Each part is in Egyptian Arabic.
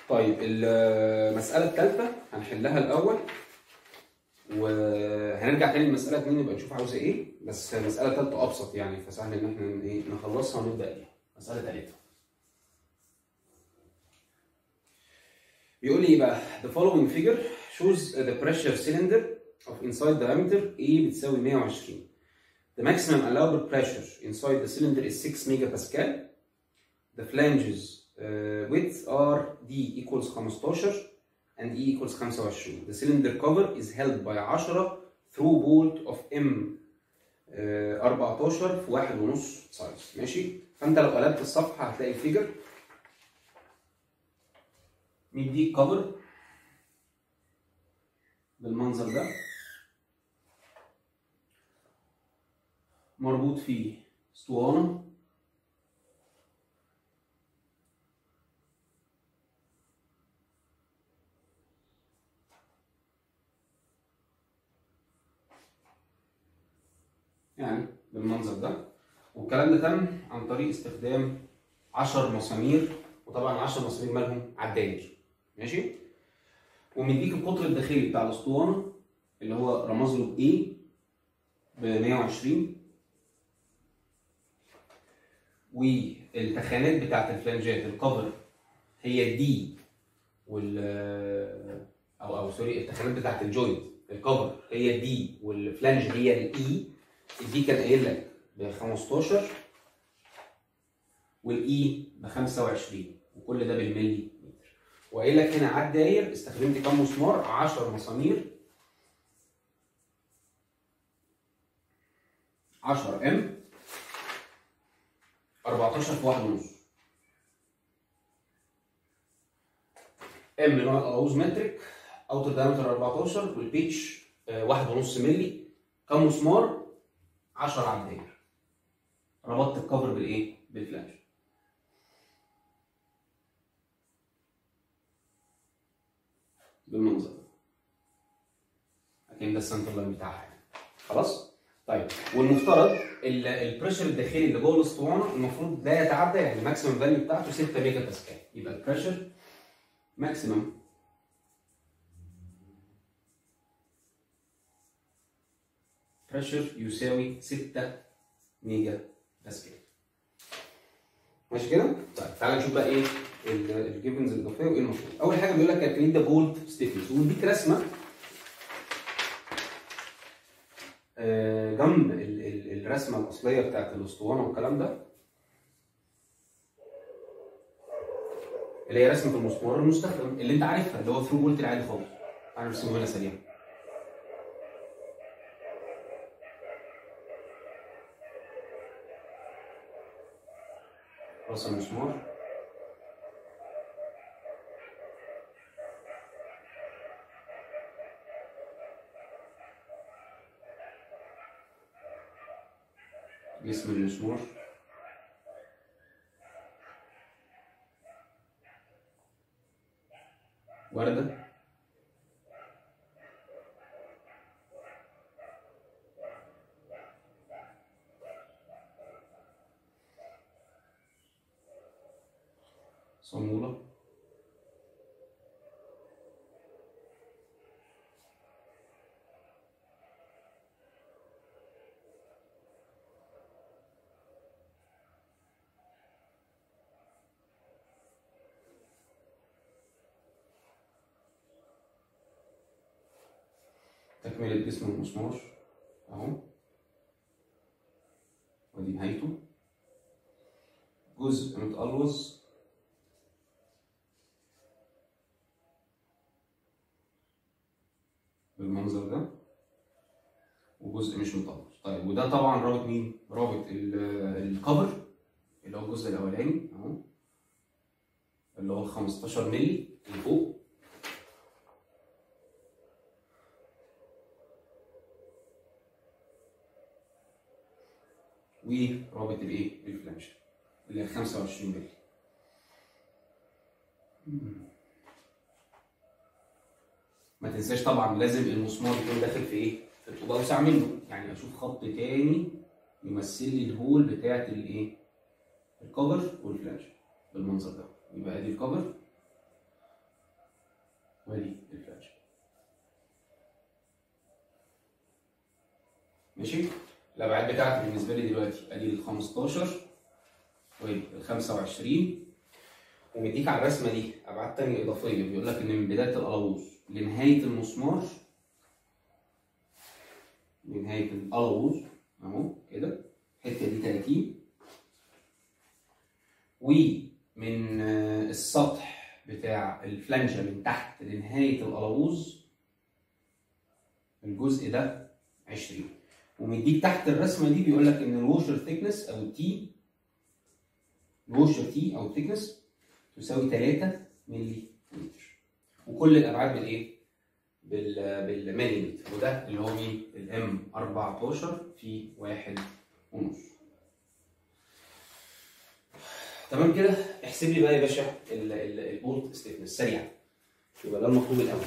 طيب المساله الثالثه هنحلها الاول وهنرجع تاني للمساله 2 نبقى نشوف عاوزه ايه بس المساله الثالثه ابسط يعني فسهل ان احنا ايه نخلصها ونبدا بيها مساله ثالثه بيقول لي ايه بقى the following figure shows the pressure cylinder of inside diameter A بتساوي 120 the maximum allowable pressure inside the cylinder is 6 megapascal the flanges uh, width are D equals 15 and E equals 25 the cylinder cover is held by 10 through bolt of M uh, 14 في واحد ونص سايز ماشي فانت لو قلبت الصفحه هتلاقي الفيجر مديك كفر بالمنظر ده مربوط فيه اسطوانه يعني بالمنظر ده والكلام ده تم عن طريق استخدام 10 مسامير وطبعا 10 مسامير مالهم على الداير ماشي ومديك القطر الداخلي بتاع الاسطوانه اللي هو رمز له A ب 120 والتخانات بتاعت الفلانجات الكفر هي دي وال او او سوري التخانات بتاعت الجوينت الكفر هي دي والفلانج هي الاي دي كان قايل لك ب 15 والاي ب 25 وكل ده بالملي متر وقايل لك هنا على الداير استخدمت كام مسمار 10 مسامير 10 ام 14 في واحد ونص ام نوع الاوز مترك اوتر دايمتر 14 والبيتش آه، واحد ونص ملي كم مسمار 10 على الداير ربطت الكفر بالايه؟ بالفلاش بالمنظر ده لكن ده السنتر لاين بتاعها يعني. خلاص؟ طيب والمفترض ال- البريشر الداخلي اللي جوه الاسطوانه المفروض لا يتعدى يعني الماكسيمم فاليو بتاعته 6 ميجا باسكال يبقى البريشر ماكسيمم بريشر يساوي 6 ميجا باسكال ماشي كده؟ طيب تعالى نشوف بقى ايه الجيفنز الاضافيه وايه المفروض. اول حاجه بيقول لك كالكوليت ذا بولت ستيفنس وبيديك رسمه آه، جنب ال- ال- الرسمه الاصليه بتاعت الاسطوانه والكلام ده اللي هي رسمه المسمار المستخدم اللي انت عارفها اللي هو ثرو بولت العادي خالص. انا برسمه هنا سريع. راس المسمار جسم المسمار وردة صامولة تكملة جسم المسمار اهو ودي نهايته جزء متقلوظ بالمنظر ده وجزء مش مطلع طيب وده طبعا رابط مين؟ رابط ال- الكفر اللي هو الجزء الاولاني اهو اللي هو 15 مللي اللي فوق ورابط الايه؟ الفلانش اللي هي 25 مللي ما تنساش طبعا لازم المسمار يكون داخل في ايه؟ في الطوبه اوسع منه يعني اشوف خط تاني يمثل لي الهول بتاعت الايه؟ الكفر والفلاش بالمنظر ده يبقى ادي الكفر ودي الفلانجه ماشي الابعاد بتاعتي بالنسبه لي دلوقتي ادي ال 15 وادي ال 25 ومديك على الرسمه دي ابعاد تانية اضافيه بيقول لك ان من بدايه القلاووز لنهايه المسمار لنهايه القلاووز اهو كده الحته دي 30 ومن آه، السطح بتاع الفلانجه من تحت لنهايه القلاووز الجزء ده 20 ومديك تحت الرسمه دي بيقول لك ان الوشر ثيكنس او التي الوشر تي او الثيكنس تساوي 3 ملي متر وكل الابعاد بالايه؟ بال بالمليمتر وده اللي هو مين؟ الام 14 في واحد ونص تمام كده احسب لي بقى يا باشا ال- ال- البولت ستيفنس سريعا يبقى ده المطلوب الاول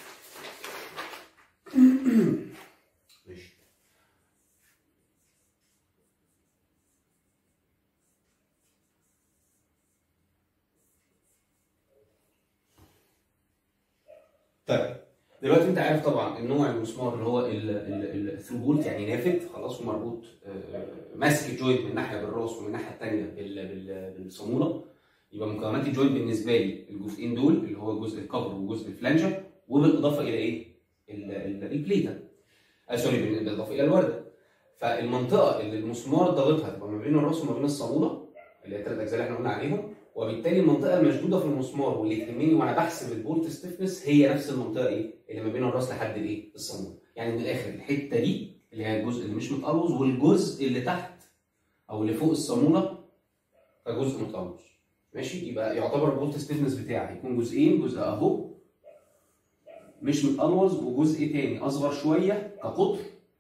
ماشي طيب دلوقتي انت عارف طبعا النوع المسمار اللي هو الثرو بولت يعني نافذ خلاص ومربوط آه، ماسك الجوينت من ناحيه بالراس ومن الناحيه الثانيه بالصاموله يبقى مكونات الجوينت بالنسبه لي الجزئين دول اللي هو جزء الكفر وجزء الفلانجه وبالاضافه الى ايه؟ ال- ال- البليته آه سوري بالاضافه الى الورده فالمنطقه اللي المسمار ضاغطها تبقى ما بين الراس وما بين الصاموله اللي هي الثلاث اجزاء اللي احنا قلنا عليهم وبالتالي المنطقه المشدوده في المسمار واللي تهمني وانا بحسب البولت ستيفنس هي نفس المنطقه ايه اللي ما بين الراس لحد الايه الصاموله يعني من الاخر الحته دي اللي هي الجزء اللي مش متقلوظ والجزء اللي تحت او اللي فوق الصاموله كجزء متقلوظ ماشي يبقى يعتبر البولت ستيفنس بتاعي هيكون جزئين جزء اهو مش متقلوظ وجزء تاني اصغر شويه كقطر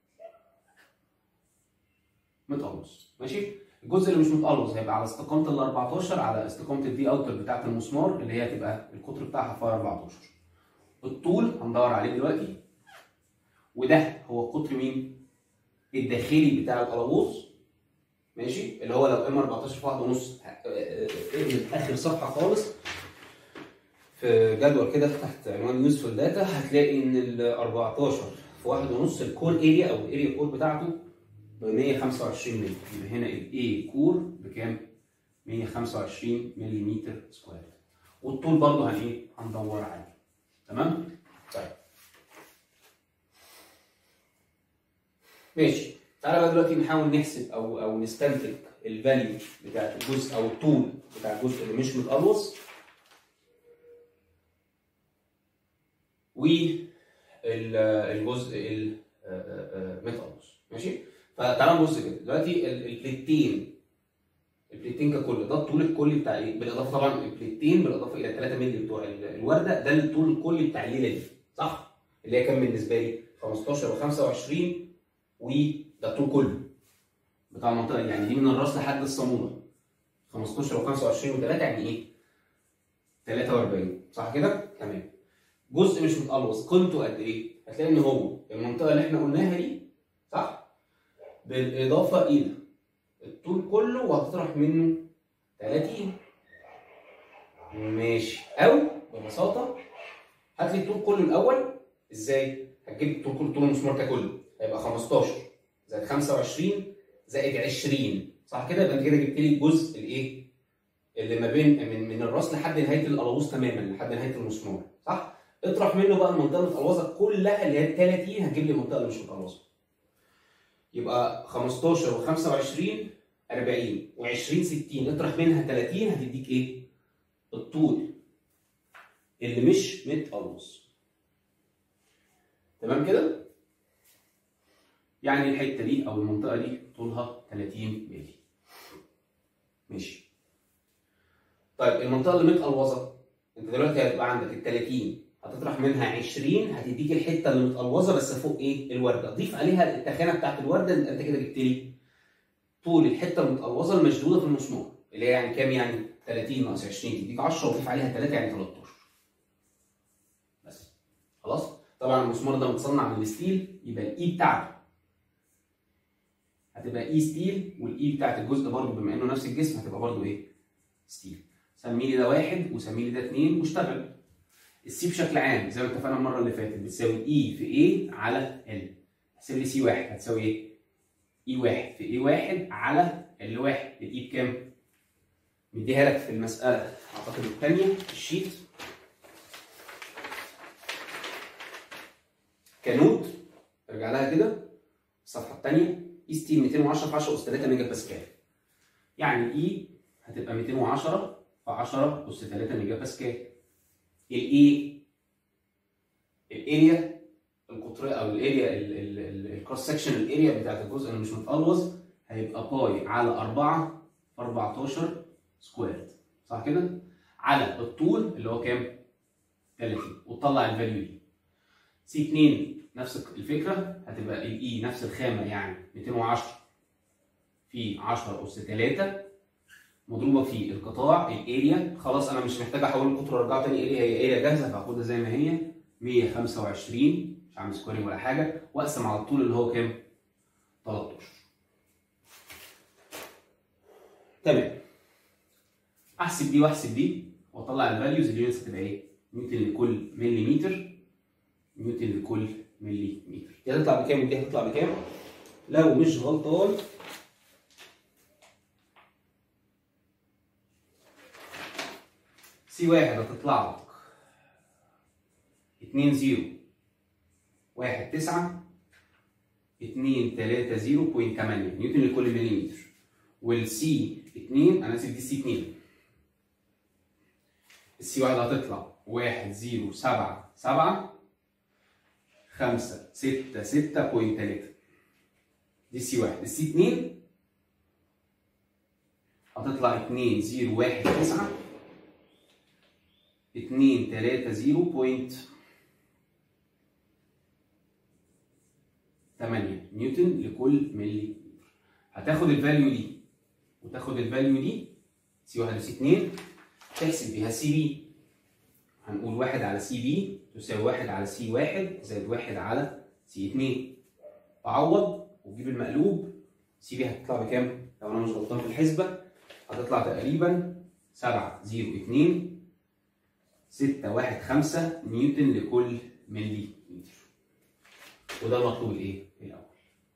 متقلوظ ماشي الجزء اللي مش متقلوظ هيبقى على استقامه ال 14 على استقامه الدي اوتر بتاعه المسمار اللي هي هتبقى القطر بتاعها في 14 الطول هندور عليه دلوقتي وده هو قطر مين؟ الداخلي بتاع القلاووز ماشي اللي هو لو ام 14 في واحد ونص اقلب اخر صفحه خالص في جدول كده تحت عنوان يوزفول داتا هتلاقي ان ال 14 في واحد ونص الكور اريا او الاريا كور بتاعته ب 125 مللي يبقى هنا الاي كور بكام؟ 125 ملم سكوير والطول برضه هن ايه؟ هندور عليه تمام؟ طيب ماشي تعالى بقى دلوقتي نحاول نحسب او او نستنتج الفاليو بتاع الجزء او الطول بتاع الجزء اللي مش متقلوص والجزء المتقلوص ماشي فتعالى نبص كده دلوقتي ال- البليتين البليتين ككل ده الطول الكلي بتاع ايه بالاضافه طبعا البليتين بالاضافه الى 3 مللي بتوع ال- الورده ده الطول الكلي بتاع الليله دي صح اللي هي كام بالنسبه لي 15 و25 وده الطول كله بتاع المنطقه دي يعني دي من الراس لحد الصاموله 15 و25 و3 يعني ايه 43 صح كده تمام جزء مش متقلوص قيمته قد ايه هتلاقي ان هو المنطقه اللي احنا قلناها دي صح بالاضافه الى الطول كله وهتطرح منه 30 ماشي او ببساطه هات لي الطول كله الاول ازاي هتجيب الطول كله طول المسمار ككله هيبقى 15 زائد 25 زائد 20 صح كده يبقى انت كده جبت لي الجزء الايه اللي ما بين من من الراس لحد نهايه القلاووز تماما لحد نهايه المسمار صح اطرح منه بقى المنطقه المتقلوصه كلها اللي هي ال 30 هتجيب لي المنطقه اللي مش متقلوصه يبقى 15 و25 40 و20 60 اطرح منها 30 هتديك ايه؟ الطول اللي مش متقلوص تمام كده؟ يعني الحته دي او المنطقه دي طولها 30 مللي ماشي طيب المنطقه اللي متقلوظه انت دلوقتي هتبقى عندك ال 30 هتطرح منها 20 هتديك الحته اللي متقلوظه بس فوق ايه الورده ضيف عليها التخانه بتاعت الورده انت كده جبت لي طول الحته المتقلوظه المشدوده في المسمار اللي هي يعني كام يعني 30 ناقص 20 تديك 10 وضيف عليها 3 يعني 13 بس خلاص طبعا المسمار ده متصنع من الستيل يبقى الاي بتاعته هتبقى اي ستيل والاي بتاعت الجزء برضه بما انه نفس الجسم هتبقى برضه ايه ستيل سمي لي ده واحد وسمي لي ده اثنين واشتغل السي بشكل عام زي ما اتفقنا المره اللي فاتت بتساوي اي في اي على ال احسب لي سي واحد هتساوي ايه؟ اي واحد في اي واحد على ال واحد الاي بكام؟ مديها لك في المساله اعتقد الثانيه في الشيت كنوت ارجع لها كده الصفحه الثانيه اي ستيل 210 في 10 اس 3 ميجا باسكال يعني اي هتبقى 210 في 10 اس 3 ميجا باسكال الاي الاريا القطريه او الاريا الكروس سكشن الاريا بتاعت الجزء اللي مش متقلوظ هيبقى باي على 4 في 14 سكويرد صح كده؟ على الطول اللي هو كام؟ 30 وتطلع الفاليو دي سي 2 نفس الفكره هتبقى الاي نفس الخامه يعني 210 في 10 اس 3 مضروبه في القطاع الاريا خلاص انا مش محتاج احول القطر وارجعه تاني اريا هي اريا جاهزه فهاخدها زي ما هي 125 مش عامل سكويرنج ولا حاجه واقسم على الطول اللي هو كام؟ 13 تمام احسب دي واحسب دي واطلع الفاليوز اليونتس هتبقى ايه؟ نيوتن لكل مليمتر نيوتن لكل مليمتر دي هتطلع بكام ودي هتطلع بكام؟ لو مش غلطان سي واحد هتطلع لك 2 0 1 9 2 3 0.8 نيوتن لكل مليمتر والسي 2 انا اسف دي سي 2 السي واحد هتطلع 1 0 7 7 5 6 6.3 دي سي واحد السي 2 هتطلع 2 0 1 9 2 3 0 بوينت 8 نيوتن لكل ملي هتاخد الفاليو دي وتاخد الفاليو دي سي 1 وسي 2 تحسب بيها سي بي هنقول 1 على سي بي تساوي 1 على سي 1 زائد 1 على سي 2 تعوض وتجيب المقلوب سي بي هتطلع بكام؟ لو انا مش غلطان في الحسبه هتطلع تقريبا 7 0 2 6 1 5 نيوتن لكل ملي متر وده المطلوب الايه؟ الاول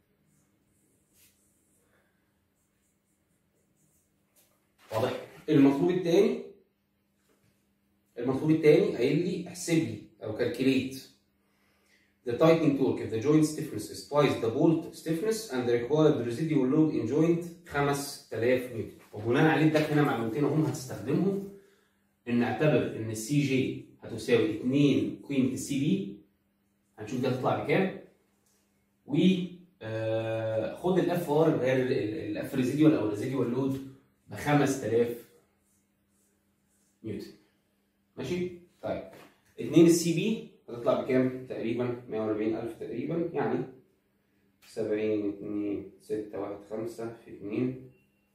واضح؟ المطلوب الثاني المطلوب الثاني قايل لي احسب لي او calculate the tightening torque if the joint stiffness is twice the bolt stiffness and the required residual load in joint 5000 نيوتن وبناء عليه اداك هنا معلومتين اهم هتستخدمهم ان اعتبر ان السي جي هتساوي 2 قيمه السي بي هنشوف دي هتطلع بكام و آه، خد الاف ار اللي هي الاف ريزيديوال او الريزيديوال لود ب 5000 نيوتن ماشي طيب 2 السي بي هتطلع بكام تقريبا 140000 تقريبا يعني 70 2 6 1 5 في 2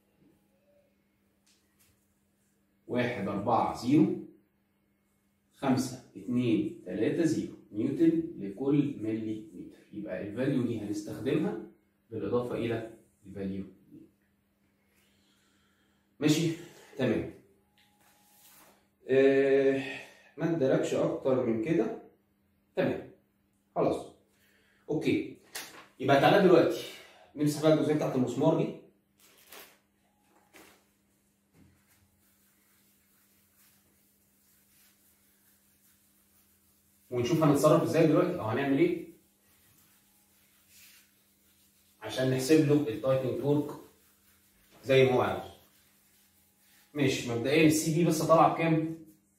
1 4 0 5 2 3 0 نيوتن لكل ملي متر يبقى الفاليو دي هنستخدمها بالاضافه الى الفاليو دي ماشي تمام آه ما ادركش اكتر من كده تمام خلاص اوكي يبقى تعالى دلوقتي نمسح بقى الجزئيه بتاعت المسمار دي ونشوف هنتصرف ازاي دلوقتي او هنعمل ايه عشان نحسب له التايتنج تورك زي ما هو عاوز ماشي مبدئيا السي بي بس طالعه بكام؟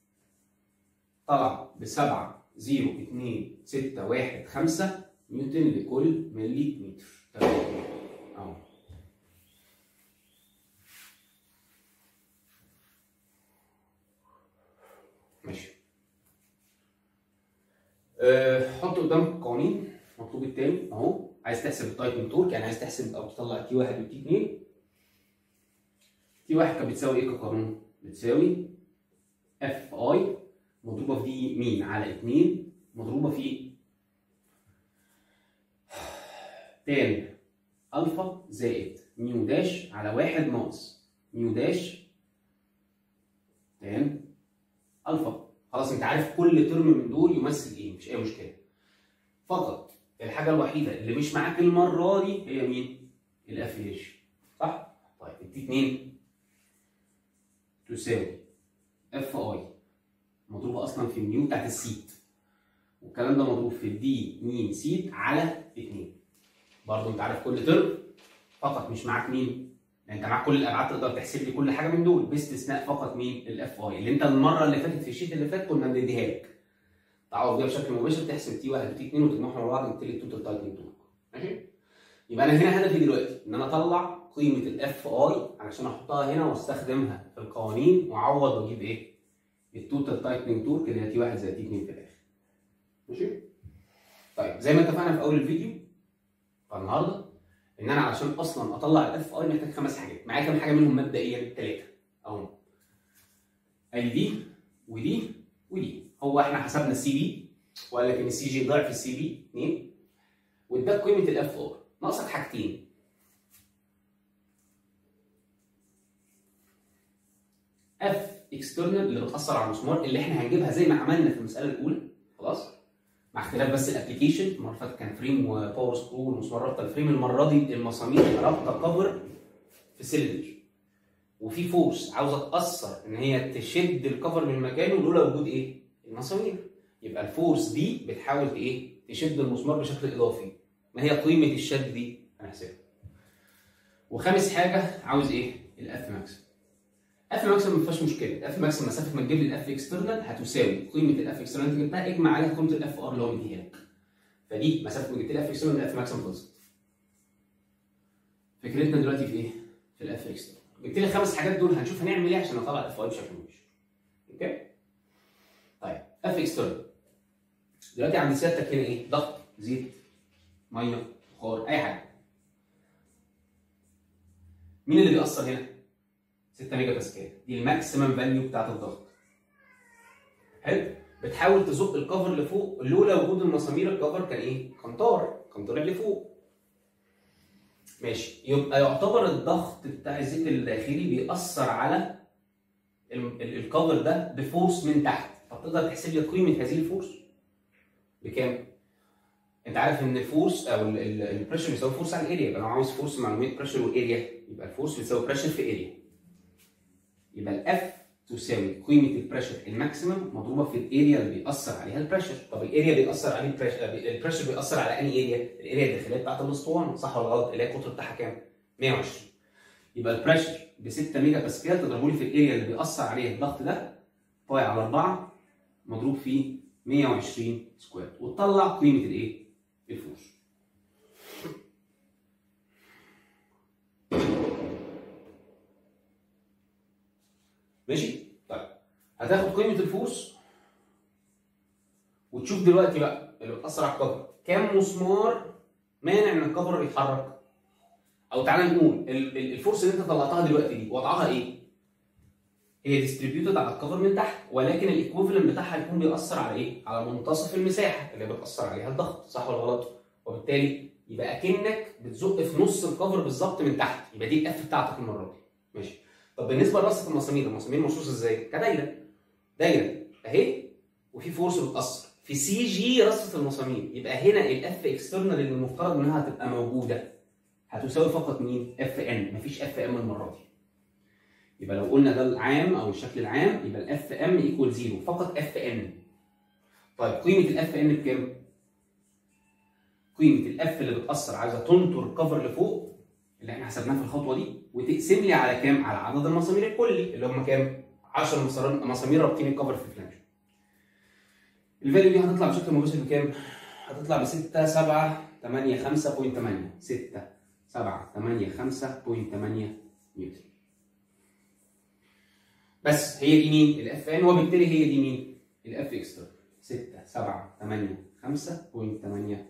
طالعه ب 7 0 2 6 1 5 نيوتن لكل ملي متر تمام اهو ماشي أه حط قدامك القوانين المطلوب التاني اهو عايز تحسب التايتنج تورك يعني عايز تحسب او تطلع تي 1 وتي 2 تي 1 كانت بتساوي ايه كقانون؟ بتساوي اف اي مضروبه في دي مين على 2 مضروبه في تان الفا زائد ميو داش على واحد ناقص ميو داش تان الفا خلاص انت عارف كل ترم من دول يمثل ايه مفيش اي مشكله فقط الحاجه الوحيده اللي مش معاك المره دي هي مين الافيليشن صح طيب التي 2 تساوي اف اي مضروبه اصلا في النيو بتاعت السيت والكلام ده مضروب في الدي مين سيت على 2 برضه انت عارف كل ترم فقط مش معاك مين يعني انت معاك كل الابعاد تقدر تحسب لي كل حاجه من دول باستثناء فقط مين الاف اي اللي انت المره اللي فاتت في الشيت اللي فات كنا بنديها لك تعوض بيها بشكل مباشر تحسب تي 1 وتي 2 وتجمعهم مع بعض وتبتدي التوتال تايتنج تورك ماشي يبقى انا هنا هدفي دلوقتي ان انا اطلع قيمه الاف اي علشان احطها هنا واستخدمها في القوانين واعوض واجيب ايه التوتال تايتنج تورك اللي هي تي 1 زائد تي 2 في الاخر ماشي طيب زي ما اتفقنا في اول الفيديو فالنهارده ان انا علشان اصلا اطلع الاف اي محتاج خمس حاجات معايا كام حاجه منهم مبدئيا ثلاثه اهو ادي دي ودي ودي هو احنا حسبنا السي بي وقال لك ان السي جي ضعف السي بي 2 واداك قيمه الاف ار ناقصك حاجتين اف اكسترنال اللي بتاثر على المسمار اللي احنا هنجيبها زي ما عملنا في المساله الاولى خلاص مع اختلاف بس الابلكيشن المره اللي فاتت كان فريم وباور سكرو والمسمار رابطه الفريم المره دي المسامير رابطه كفر في سيلندر وفي فورس عاوزه تاثر ان هي تشد الكفر من مكانه لولا وجود ايه؟ المسامير يبقى الفورس دي بتحاول ايه؟ تشد المسمار بشكل اضافي ما هي قيمه الشد دي؟ هنحسبها وخامس حاجه عاوز ايه؟ الاف ماكس اف ماكس ما فيهاش مشكله اف ماكس مسافه ما تجيب لي الاف اكسترنال هتساوي قيمه الاف اكسترنال انت جبتها اجمع عليها قيمه الاف ار اللي هو مديها لك فدي مسافه ما جبت لي اف اكسترنال الاف ماكس خلصت فكرتنا دلوقتي في ايه؟ في الاف اكسترنال جبت لي الخمس حاجات دول هنشوف هنعمل ايه عشان نطلع الاف اي بشكل مباشر اوكي طيب اف اكسترنال دلوقتي عند سيادتك هنا ايه؟ ضغط زيت ميه بخار اي حاجه مين اللي بيأثر هنا؟ 6 ميجا باسكال دي الماكسيمم فاليو بتاعت الضغط حلو بتحاول تزق الكفر لفوق لولا وجود المسامير الكفر كان ايه كان طار كان طالع لفوق ماشي يبقى يعتبر الضغط بتاع الزيت الداخلي بيأثر على ال- ال- الكفر ده بفورس من تحت طب تقدر تحسب لي قيمه هذه الفورس بكام انت عارف ان الفورس او ال- ال- البريشر بيساوي فورس على الاريا يبقى لو عاوز فورس معلومات بريشر والاريا يبقى الفورس بتساوي بريشر في اريا يبقى الاف تساوي قيمه البريشر الماكسيمم مضروبه في الاريا اللي بيأثر عليها البريشر طب الاريا بيأثر عليه البريشر البريشر بيأثر على انهي اريا الاريا الداخليه بتاعت الاسطوانه صح ولا غلط اللي هي القطر بتاعها كام 120 يبقى البريشر ب 6 ميجا باسكال تضربه لي في الاريا اللي بيأثر عليها الضغط ده باي على 4 مضروب في 120 سكوير وتطلع قيمه الايه الفورس ماشي طيب هتاخد قيمه الفورس وتشوف دلوقتي بقى اللي بتاثر على الكفر كام مسمار مانع ان الكفر يتحرك او تعالى نقول ال- ال- الفورس اللي انت طلعتها دلوقتي دي وضعها ايه هي ديستريبيوتد على الكفر من تحت ولكن الايكوفلنت بتاعها هيكون بيأثر على ايه على منتصف المساحه اللي بتأثر عليها الضغط صح ولا غلط وبالتالي يبقى اكنك بتزق في نص الكفر بالظبط من تحت يبقى دي الاف بتاعتك المره دي ماشي طب بالنسبه لرصه المسامير المسامير مرصوصه ازاي كدايره دايره اهي وفي فورس بتاثر في سي جي رصه المسامير يبقى هنا الاف اكسترنال اللي المفترض انها تبقى موجوده هتساوي فقط مين اف ان مفيش اف ام المره دي يبقى لو قلنا ده العام او الشكل العام يبقى الاف ام ايكوال زيرو فقط اف ان طيب قيمه الاف ان بكام قيمه الاف اللي بتاثر عايزه تنطر الكفر لفوق اللي احنا حسبناه في الخطوه دي وتقسم لي على كام على عدد المسامير الكلي اللي هم كام 10 مسار- مسامير رابطين الكفر في الفلانج الفاليو دي هتطلع بشكل مباشر بكام هتطلع ب 6 7 8 5.8 6 7 8 5.8 نيوتن بس هي دي مين الاف ان وبالتالي هي دي مين الاف اكسترا 6 7 8 5.8 نيوتن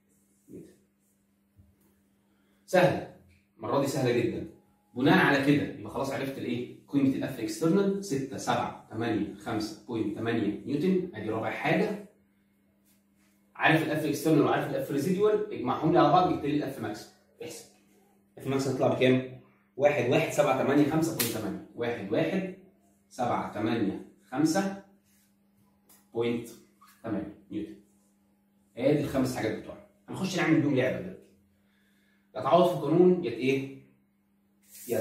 سهله المره دي سهله جدا بناء على كده يبقى خلاص عرفت الايه قيمه الاف اكسترنال 6 7 8 5.8 نيوتن ادي رابع حاجه عارف الاف اكسترنال وعارف الاف ريزيدوال اجمعهم لي على بعض جبت لي الاف ماكس احسب الاف ماكس هتطلع بكام 1 1 7 8 5.8 1 1 7 8 5 نيوتن ادي الخمس حاجات بتوعنا هنخش نعمل بيهم لعبه دلوقتي يا تعوض في قانون يا ايه يا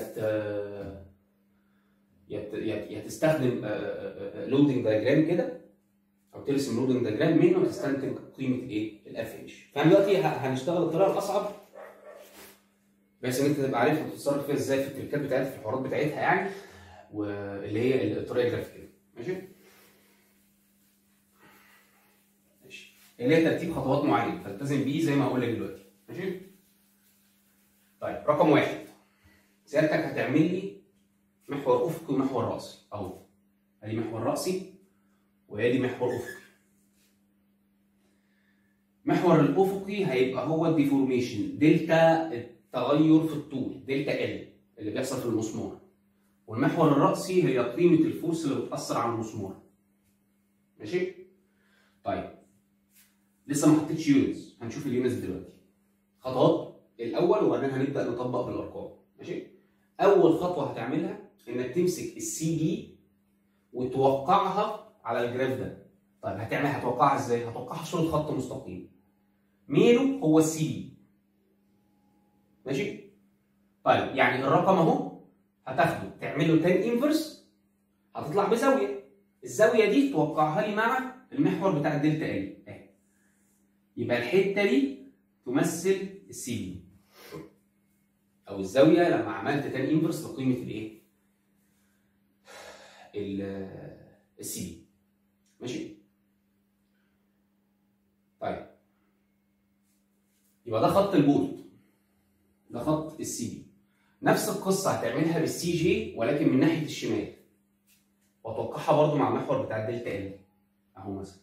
يا يا تستخدم لودنج دايجرام كده او ترسم لودنج دايجرام منه وتستنتج قيمه الايه الاف اتش فاحنا دلوقتي هنشتغل الطريقه الاصعب بحيث ان انت تبقى عارف تتصرف فيها ازاي في التركات بتاعتها في الحوارات بتاعتها يعني واللي هي الطريقه الجرافيكيه ماشي ماشي اللي هي ترتيب خطوات معين فالتزم بيه زي ما هقول لك دلوقتي ماشي طيب رقم واحد سيادتك هتعمل لي محور افقي ومحور راسي اهو ادي محور راسي وادي محور افقي محور الافقي هيبقى هو الديفورميشن دلتا التغير في الطول دلتا ال اللي بيحصل في المسمار والمحور الرأسي هي قيمة الفورس اللي بتأثر على المسمار ماشي؟ طيب لسه ما حطيتش يونتس هنشوف اليونتس دلوقتي خطوات الأول وبعدين هنبدأ نطبق بالأرقام ماشي؟ أول خطوة هتعملها إنك تمسك السي دي وتوقعها على الجراف ده طيب هتعمل هتوقعها ازاي؟ هتوقعها صورة خط مستقيم ميله هو السي دي ماشي؟ طيب يعني الرقم اهو هتاخده تعمل له تان انفرس هتطلع بزاويه الزاويه دي توقعها لي مع المحور بتاع الدلتا ال اهي يبقى الحته دي تمثل السي دي او الزاويه لما عملت تان انفرس لقيمه الايه؟ السي دي ماشي؟ طيب يبقى ده خط البورد ده خط السي دي نفس القصه هتعملها بالسي جي ولكن من ناحيه الشمال واتوقعها برضو مع المحور بتاع الدلتا ال اهو مثلا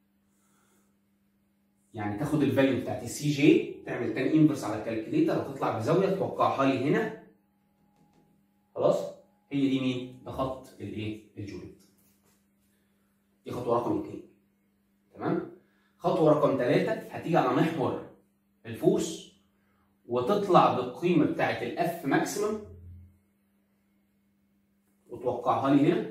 يعني تاخد الفاليو بتاعت السي جي تعمل تان انفرس على الكالكليتر هتطلع بزاويه توقعها لي هنا خلاص هي دي مين؟ ده خط الايه؟ الجوليت دي خطوه رقم اثنين تمام؟ خطوه رقم ثلاثه هتيجي على محور الفوس وتطلع بالقيمه بتاعت الاف ماكسيمم وتوقعها لي هنا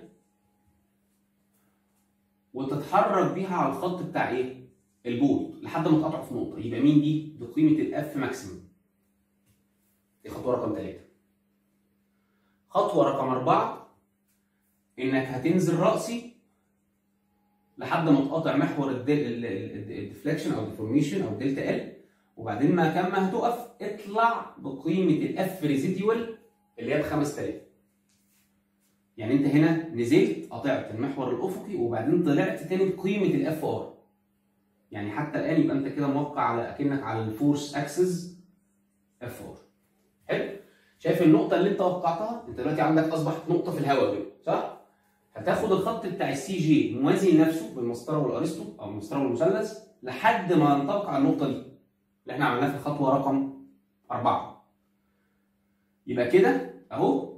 وتتحرك بيها على الخط بتاع ايه؟ البورد لحد ما تقطع في نقطه يبقى مين دي؟ بقيمه الاف ماكسيمم دي خطوه رقم ثلاثه خطوه رقم اربعه انك هتنزل راسي لحد ما تقاطع محور الديفليكشن او الديفورميشن او الدلتا ال وبعدين ما كان ما هتقف اطلع بقيمه الاف ريزيديوال اللي هي ب 5000 يعني انت هنا نزلت قطعت المحور الافقي وبعدين طلعت تاني بقيمه الاف ار يعني حتى الان يبقى انت كده موقع على اكنك على الفورس اكسس اف ار حلو شايف النقطه اللي انت وقعتها انت دلوقتي عندك اصبحت نقطه في الهواء كده صح هتاخد الخط بتاع السي جي موازي لنفسه بالمسطره والارسطو او المسطره والمثلث لحد ما ينطبق على النقطه دي اللي احنا عملناها في الخطوه رقم أربعة يبقى كده اهو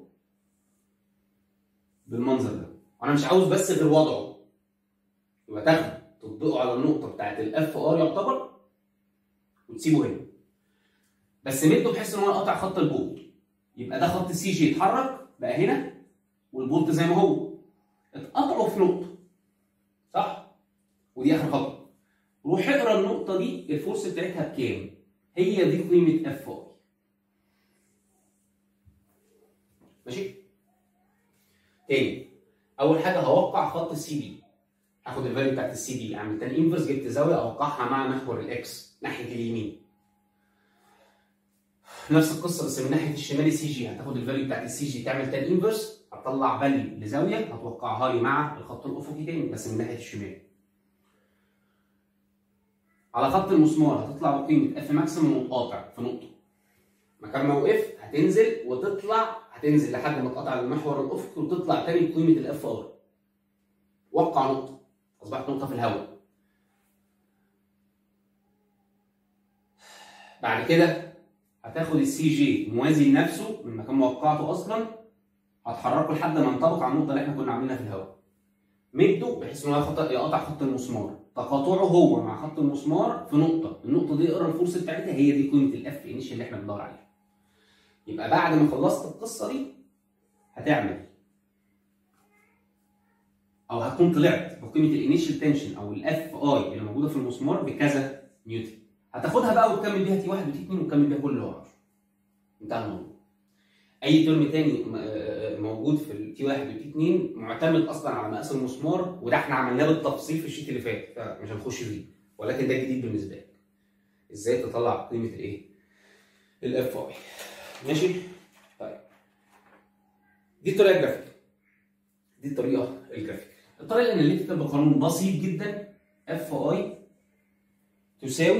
بالمنظر ده وانا مش عاوز بس غير وضعه يبقى تاخده تطبقه على النقطه بتاعت الاف ار يعتبر وتسيبه هنا بس مده بحيث ان هو يقطع خط البورد يبقى ده خط السي جي اتحرك بقى هنا والبورد زي ما هو اتقطعوا في نقطه صح ودي اخر خطوه روح اقرا النقطه دي الفورس بتاعتها بكام هي دي قيمه اف اي ماشي تاني اول حاجه هوقع خط السي دي هاخد الفاليو بتاعت السي دي اعمل تاني انفرس جبت زاويه اوقعها مع محور الاكس ناحيه اليمين نفس القصه بس من ناحيه الشمال السي جي هتاخد الفاليو بتاعت السي جي تعمل تاني انفرس هتطلع فاليو لزاويه هتوقعها لي مع الخط الافقي تاني بس من ناحيه الشمال على خط المسمار هتطلع بقيمه اف ماكسيموم وتقاطع في نقطه مكان ما وقفت هتنزل وتطلع هتنزل لحد ما تقطع المحور الافقي وتطلع تاني بقيمه الاف ار وقع نقطه اصبحت نقطه في الهواء بعد كده هتاخد السي جي موازي لنفسه من مكان ما وقعته اصلا هتحركه لحد ما ينطبق على النقطه اللي احنا كنا عاملينها في الهواء مده بحيث ان هو يقطع خط المسمار تقاطعه هو مع خط المسمار في نقطه النقطه دي اقرا الفورس بتاعتها هي دي قيمه الاف انيش اللي احنا بندور عليها يبقى بعد ما خلصت القصه دي هتعمل او هتكون طلعت بقيمه الانيشال تنشن او الاف اي اللي موجوده في المسمار بكذا نيوتن هتاخدها بقى وتكمل بيها تي 1 وتي 2 وتكمل بيها كل اللي هو عاوزه انتهى الموضوع اي ترم تاني م- آه، موجود في التي 1 والتي 2 معتمد اصلا على مقاس المسمار وده احنا عملناه بالتفصيل في الشيت اللي فات فمش هنخش فيه ولكن ده جديد بالنسبه لك ازاي تطلع قيمه الايه الاف اي ماشي طيب دي الطريقه الجرافيك دي الطريقه الجرافيك الطريقه الاناليتيكال بقانون بسيط جدا اف اي تساوي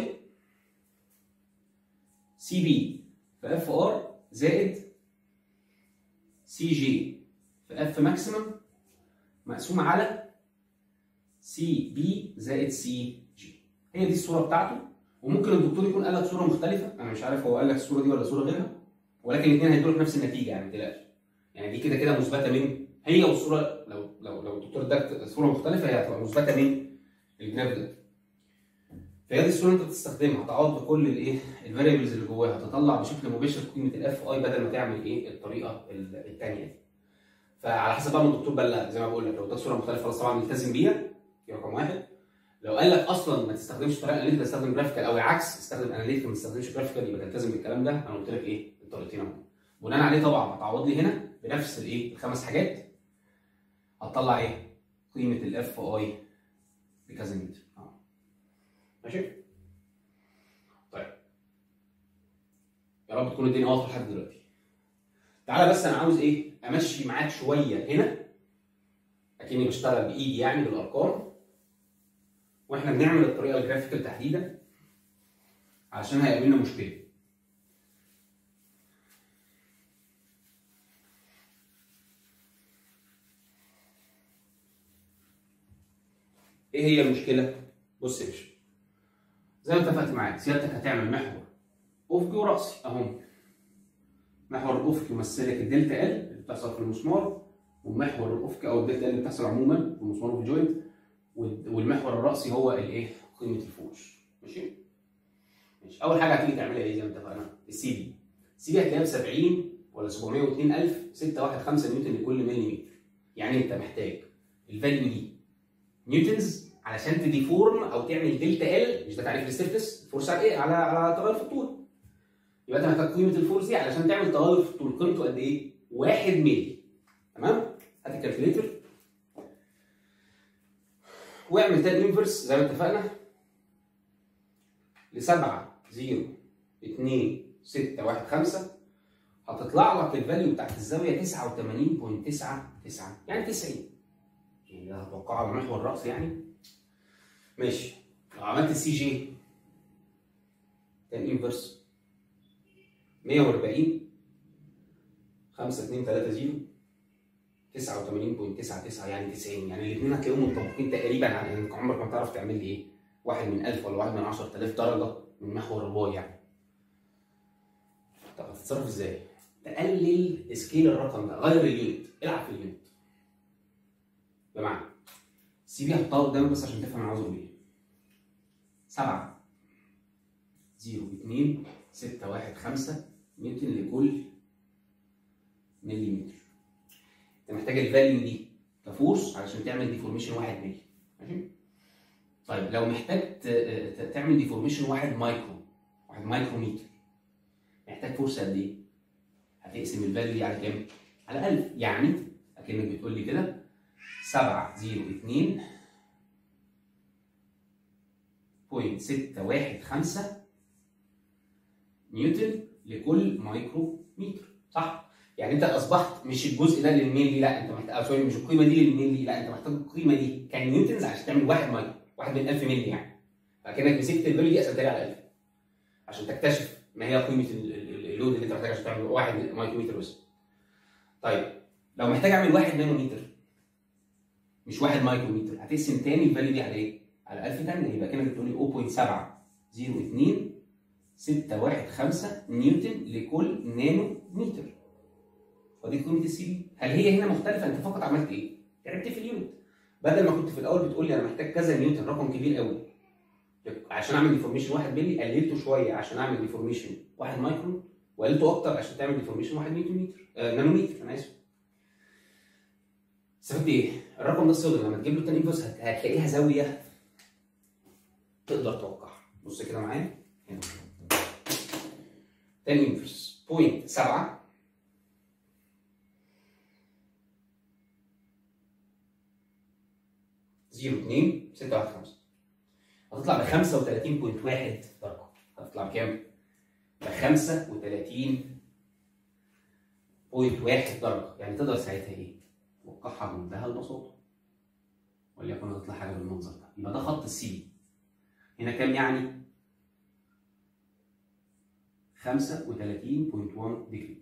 سي بي في اف ار زائد سي جي في اف ماكسيمم مقسوم على سي بي زائد سي جي هي دي الصوره بتاعته وممكن الدكتور يكون قال لك صوره مختلفه انا مش عارف هو قال لك الصوره دي ولا صوره غيرها ولكن الاثنين هيدوا لك نفس النتيجه يعني ما تقلقش يعني دي كده كده مثبته من هي والصوره لو لو لو الدكتور اداك صوره مختلفه هي هتبقى مثبته من الجراف ده فهي دي الصوره اللي انت بتستخدمها تعوض بكل الايه الفاريبلز اللي جواها تطلع بشكل مباشر قيمه الاف اي بدل ما تعمل ايه الطريقه الثانيه دي فعلى حسب بقى ما الدكتور بلغ زي ما بقول لك لو اداك صوره مختلفه خلاص طبعا التزم بيها دي رقم واحد لو قال لك اصلا ما تستخدمش طريقه اناليتيكال استخدم جرافيكال او العكس استخدم اناليتيكال ما تستخدمش جرافيكال يبقى تلتزم بالكلام ده انا قلت لك ايه الطريقتين اهو بناء عليه طبعا هتعوض لي هنا بنفس الايه الخمس حاجات هتطلع ايه قيمه الاف اي بكذا متر اه ماشي طيب يا رب تكون الدنيا واضحه لحد دلوقتي تعالى بس انا عاوز ايه امشي معاك شويه هنا اكني بشتغل بايدي يعني بالارقام واحنا بنعمل الطريقه الجرافيكال تحديدا عشان هيقابلنا مشكله ايه هي المشكله بص يا باشا زي ما اتفقت معاك سيادتك هتعمل محور افقي وراسي اهو محور الافقي يمثل لك الدلتا ال اللي بتحصل في المسمار والمحور الافقي او الدلتا ال اللي بتحصل عموما في المسمار وفي الجوينت وال- والمحور الراسي هو الايه قيمه الفورس ماشي ماشي اول حاجه هتيجي تعملها ايه زي ما اتفقنا السي بي السي بي هتلاقيها ب 70 ولا 702 الف 615 نيوتن لكل ملي متر يعني انت محتاج الفاليو دي نيوتنز علشان تديفورم او تعمل دلتا ال مش ده تعريف الستيفنس فورس على ايه على على تغير في الطول يبقى انت محتاج قيمه الفورس دي علشان تعمل تغير في الطول قيمته قد ايه 1 ملي تمام هات الكالكوليتر واعمل تان انفرس زي ما اتفقنا ل 7 0 2 6 1 5 هتطلع لك الفاليو بتاعت الزاويه 89.99 يعني 90 يعني ده هتوقعه على محور الراس يعني ماشي لو عملت السي جي تان انفرس 140 5 2 3 0 89.99 يعني 90 يعني الاثنين هتلاقيهم متطابقين تقريبا على انك عمرك ما تعرف تعمل لي ايه واحد من 1000 ولا واحد من 10000 درجه من محور الواي يعني طب هتتصرف ازاي؟ تقلل سكيل الرقم ده غير اليونت العب في اليونت بمعنى سي بي هحطها قدامك بس عشان تفهم انا عاوز اقول ايه 7 0 2 6 1 5 نيوتن لكل ملي متر انت محتاج الفاليو دي كفورس علشان تعمل ديفورميشن 1 ملي ماشي طيب لو محتاج ت- ت- تعمل ديفورميشن 1 مايكرو 1 مايكرومتر محتاج فورس قد ايه؟ هتقسم الفاليو دي على كام؟ على 1000 يعني اكنك بتقول لي كده 7 0 2 بوينت 6 1 5 نيوتن لكل مايكرو متر صح؟ يعني انت اصبحت مش الجزء ده للميلي لا انت محتاج سوري مش القيمه دي للميلي لا انت محتاج القيمه دي كنيوتنز عشان تعمل 1 مايكرو 1 من 1000 مللي يعني فكانك مسكت الفاليو دي قسمتها على 1000 عشان تكتشف ما هي قيمه ال- ال- اللود اللي انت محتاج عشان تعمل 1 مايكرومتر بس طيب لو محتاج اعمل 1 نانومتر مش 1 مايكرومتر هتقسم تاني الفاليو دي على ايه؟ على 1000 تاني يبقى كانك بتقول لي 0.702 615 نيوتن لكل نانو متر ودي قيمه السي بي هل هي هنا مختلفه انت فقط عملت ايه؟ لعبت في اليونت بدل ما كنت في الاول بتقول لي انا محتاج كذا نيوتن رقم كبير قوي عشان اعمل ديفورميشن 1 مللي قللته شويه عشان اعمل ديفورميشن 1 مايكرون وقللته اكتر عشان تعمل ديفورميشن 1 نيوتن متر آه نانومتر انا اسف استفدت ايه؟ الرقم ده صغر لما تجيب له تاني انفرس هتلاقيها زاويه تقدر توقعها بص كده معايا هنا تاني انفرس بوينت 7 0 2 6 1 5 هتطلع ب 35.1 درجه هتطلع بكام؟ ب 35.1 درجه يعني تقدر ساعتها ايه؟ توقعها بمنتهى البساطه وليكن هتطلع حاجه بالمنظر ده يبقى ده خط السي هنا كام يعني؟ 35.1 ديجري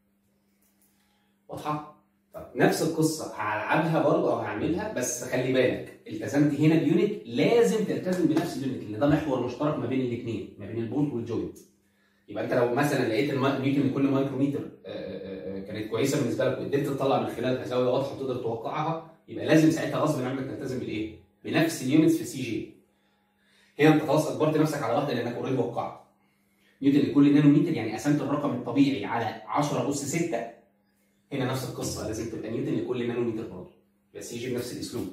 واضحه؟ طب نفس القصه هلعبها برضه او هعملها بس خلي بالك التزمت هنا بيونت لازم تلتزم بنفس اليونت لان ده محور مشترك ما بين الاثنين ما بين البولت والجوينت يبقى انت لو مثلا لقيت نيوتن لكل مايكرومتر كانت كويسه بالنسبه لك وقدرت تطلع من خلالها زاويه واضحه وتقدر توقعها يبقى لازم ساعتها غصب عنك تلتزم بالايه؟ بنفس اليونتس في السي جي هنا انت خلاص اجبرت نفسك على واحده لانك اوريدي وقعت نيوتن لكل نانومتر يعني قسمت الرقم الطبيعي على 10 اس 6 هنا نفس القصه لازم تبقى نيوتن لكل نانومتر برضه بس يجي بنفس الاسلوب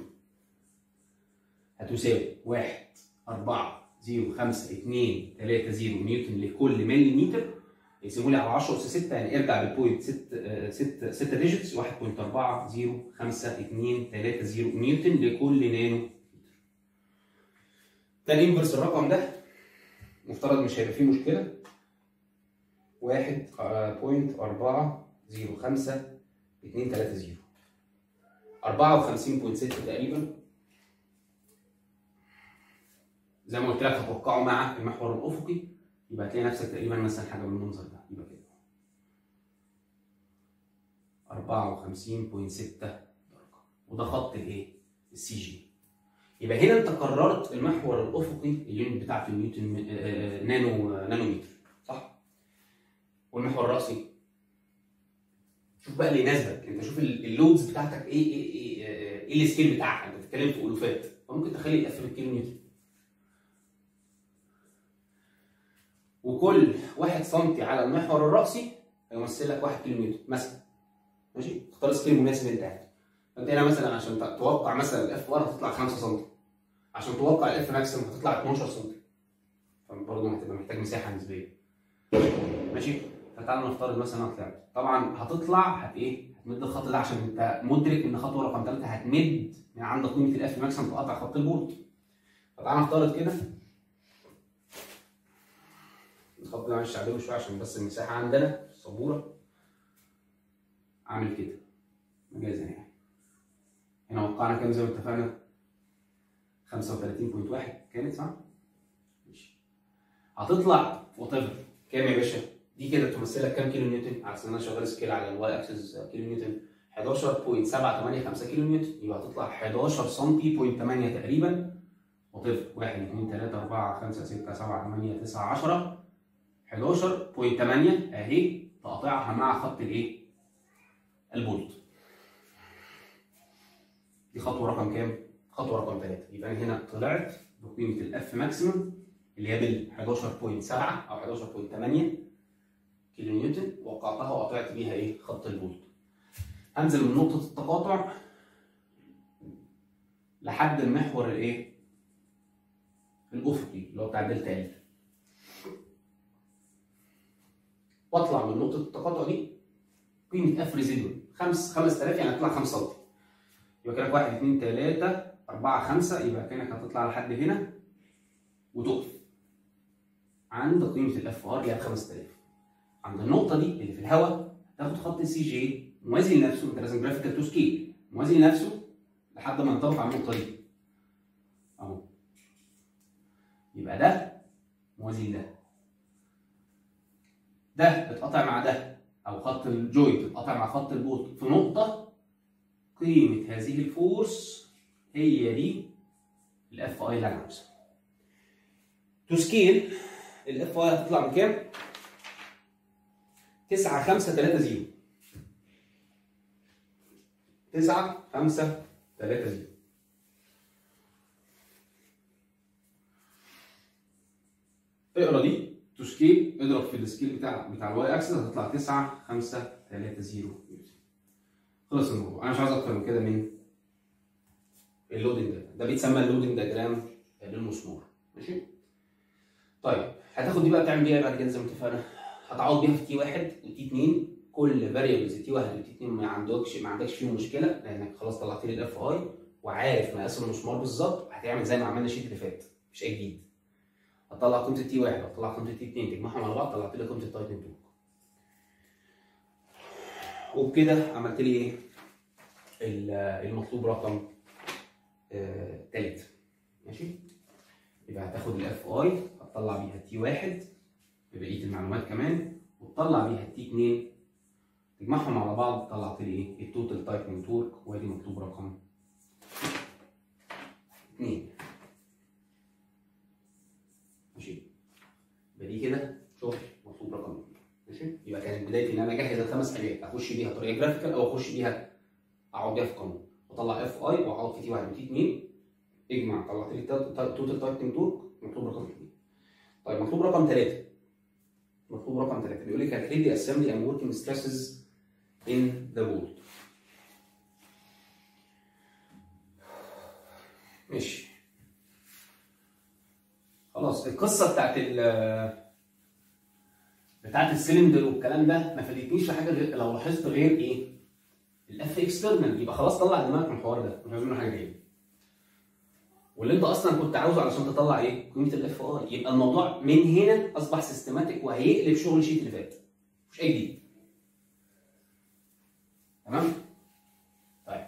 هتساوي 1 4 0 5 2 3 0 نيوتن لكل مليمتر يقسموا لي على 10 اس 6 يعني ارجع بالبوينت 6 6 6 ديجيتس 1.4 0 5 2 3 0 نيوتن لكل نانو ده انفرس الرقم ده مفترض مش هيبقى فيه مشكله 1.405 230 54.6 تقريبا زي ما قلت لك هتوقعه مع المحور الافقي يبقى هتلاقي نفسك تقريبا مثلا حاجه بالمنظر ده يبقى كده 54.6 درجه وده خط الايه؟ السي جي يبقى هنا انت قررت المحور الافقي اليونت بتاعته نيوتن نانو نانومتر صح؟ والمحور الراسي شوف بقى اللي يناسبك انت شوف اللودز بتاعتك ايه ايه ايه, إيه السكيل بتاعها انت بتتكلم في الوفات فممكن تخلي الاف بالكيلو نيوتن وكل 1 سم على المحور الراسي هيمثل لك 1 كيلو نيوتن مثلا ماشي اختار سكيل مناسب انت عايزه فانت هنا مثلا عشان توقع مثلا الاف ار هتطلع 5 سم عشان توقع الاف ماكسيمم هتطلع 12 سم فبرضه هتبقى محتاج مساحه نسبيه ماشي فتعالى نفترض مثلا انا طلعت طبعا هتطلع هت ايه هتمد الخط ده عشان انت مدرك ان خطوه رقم 3 هتمد من عند قيمه الاف ماكسيمم تقطع خط البورد فتعالى نفترض كده الخط ده معلش عليه شويه عشان بس المساحه عندنا في السبوره عامل كده مجازا يعني هنا وقعنا كام زي ما اتفقنا 35.1 كانت صح؟ ماشي هتطلع وات ايفر كام يا باشا؟ دي كده تمثل لك كام كيلو نيوتن؟ على انا شغال سكيل على الواي اكسس كيلو نيوتن 11.785 كيلو نيوتن يبقى هتطلع 11 سم بوينت 8 تقريبا وات ايفر 1 2 3 4 5 6 7 8 9 10 11.8 اهي تقاطعها مع خط الايه؟ البولت. دي خطوه رقم كام؟ خطوه رقم 3 يبقى انا هنا طلعت بقيمه الاف ماكسيمم اللي هي بال 11.7 او 11.8 كيلو نيوتن وقعتها وقطعت بيها ايه؟ خط البولت. هنزل من نقطه التقاطع لحد المحور الايه؟ الافقي اللي هو بتاع الدلتا الف. واطلع من نقطه التقاطع دي قيمه اف ريزيدوال 5 5000 يعني هتطلع 5 سم يبقى كانك 1 2 3 4 5 يبقى كانك هتطلع لحد هنا وتقف عند قيمه الاف ار اللي هي 5000 عند النقطه دي اللي في الهواء تاخد خط سي جي موازي لنفسه انت لازم جرافيكال تو سكيل موازي لنفسه لحد ما ينطبق على النقطه دي اهو يبقى ده موازي لده ده اتقطع مع ده او خط الجوينت اتقطع مع خط البوت في نقطه قيمه هذه الفورس هي دي الاف اي اللي انا عاوزها تو سكيل الاف اي هتطلع بكام 9 5 3 0 9 5 3 0 اقرا دي تو سكيل اضرب في السكيل بتاع بتاع الواي اكسس هتطلع 9 5 3 0 خلص الموضوع انا مش عايز اكتر من كده من اللودنج ده ده بيتسمى اللودنج دياجرام للمسمار ماشي طيب هتاخد دي بقى تعمل بيها بعد كده زي ما اتفقنا هتعوض بيها في تي 1 وتي 2 كل فاريبلز تي 1 وتي 2 ما عندكش ما عندكش فيهم مشكله لانك خلاص طلعت لي الاف اي وعارف مقاس المسمار بالظبط هتعمل زي ما عملنا الشيت اللي فات مش اي جديد هتطلع قيمه التي 1 هتطلع قيمه التي 2 تجمعهم على بعض طلعت لي قيمه التايتن 2 وبكده عملت لي ايه المطلوب رقم ثالث آه ماشي يبقى هتاخد الاف اي هتطلع بيها تي 1 ببقيه المعلومات كمان وتطلع بيها تي 2 تجمعهم على بعض طلعت لي ايه التوتال تايبنج تورك وادي مطلوب رقم 2 ماشي يبقى دي كده شغل مطلوب رقم 2 ماشي يبقى كانت بدايه ان انا اجهز الخمس حاجات اخش بيها طريقه جرافيكال او اخش بيها اقعد بيها في قانون واطلع اف اي واقعد في تي 1 وتي 2 اجمع طلعت لي توتال تايبنج تورك مطلوب رقم 2 طيب مطلوب رقم 3 مطلوب رقم 3 بيقول لي calculate the assembly and working stresses in the board ماشي خلاص القصه بتاعت ال بتاعت السلندر والكلام ده ما فادتنيش في حاجه غير لو لاحظت غير ايه؟ الاف اكسترنال يبقى خلاص طلع دماغك من الحوار ده مش عايز منه حاجه تاني واللي انت اصلا كنت عاوزه علشان تطلع ايه؟ قيمه الاف اي يبقى الموضوع من هنا اصبح سيستماتيك وهيقلب شغل الشيت اللي فات مش اي جديد تمام؟ طيب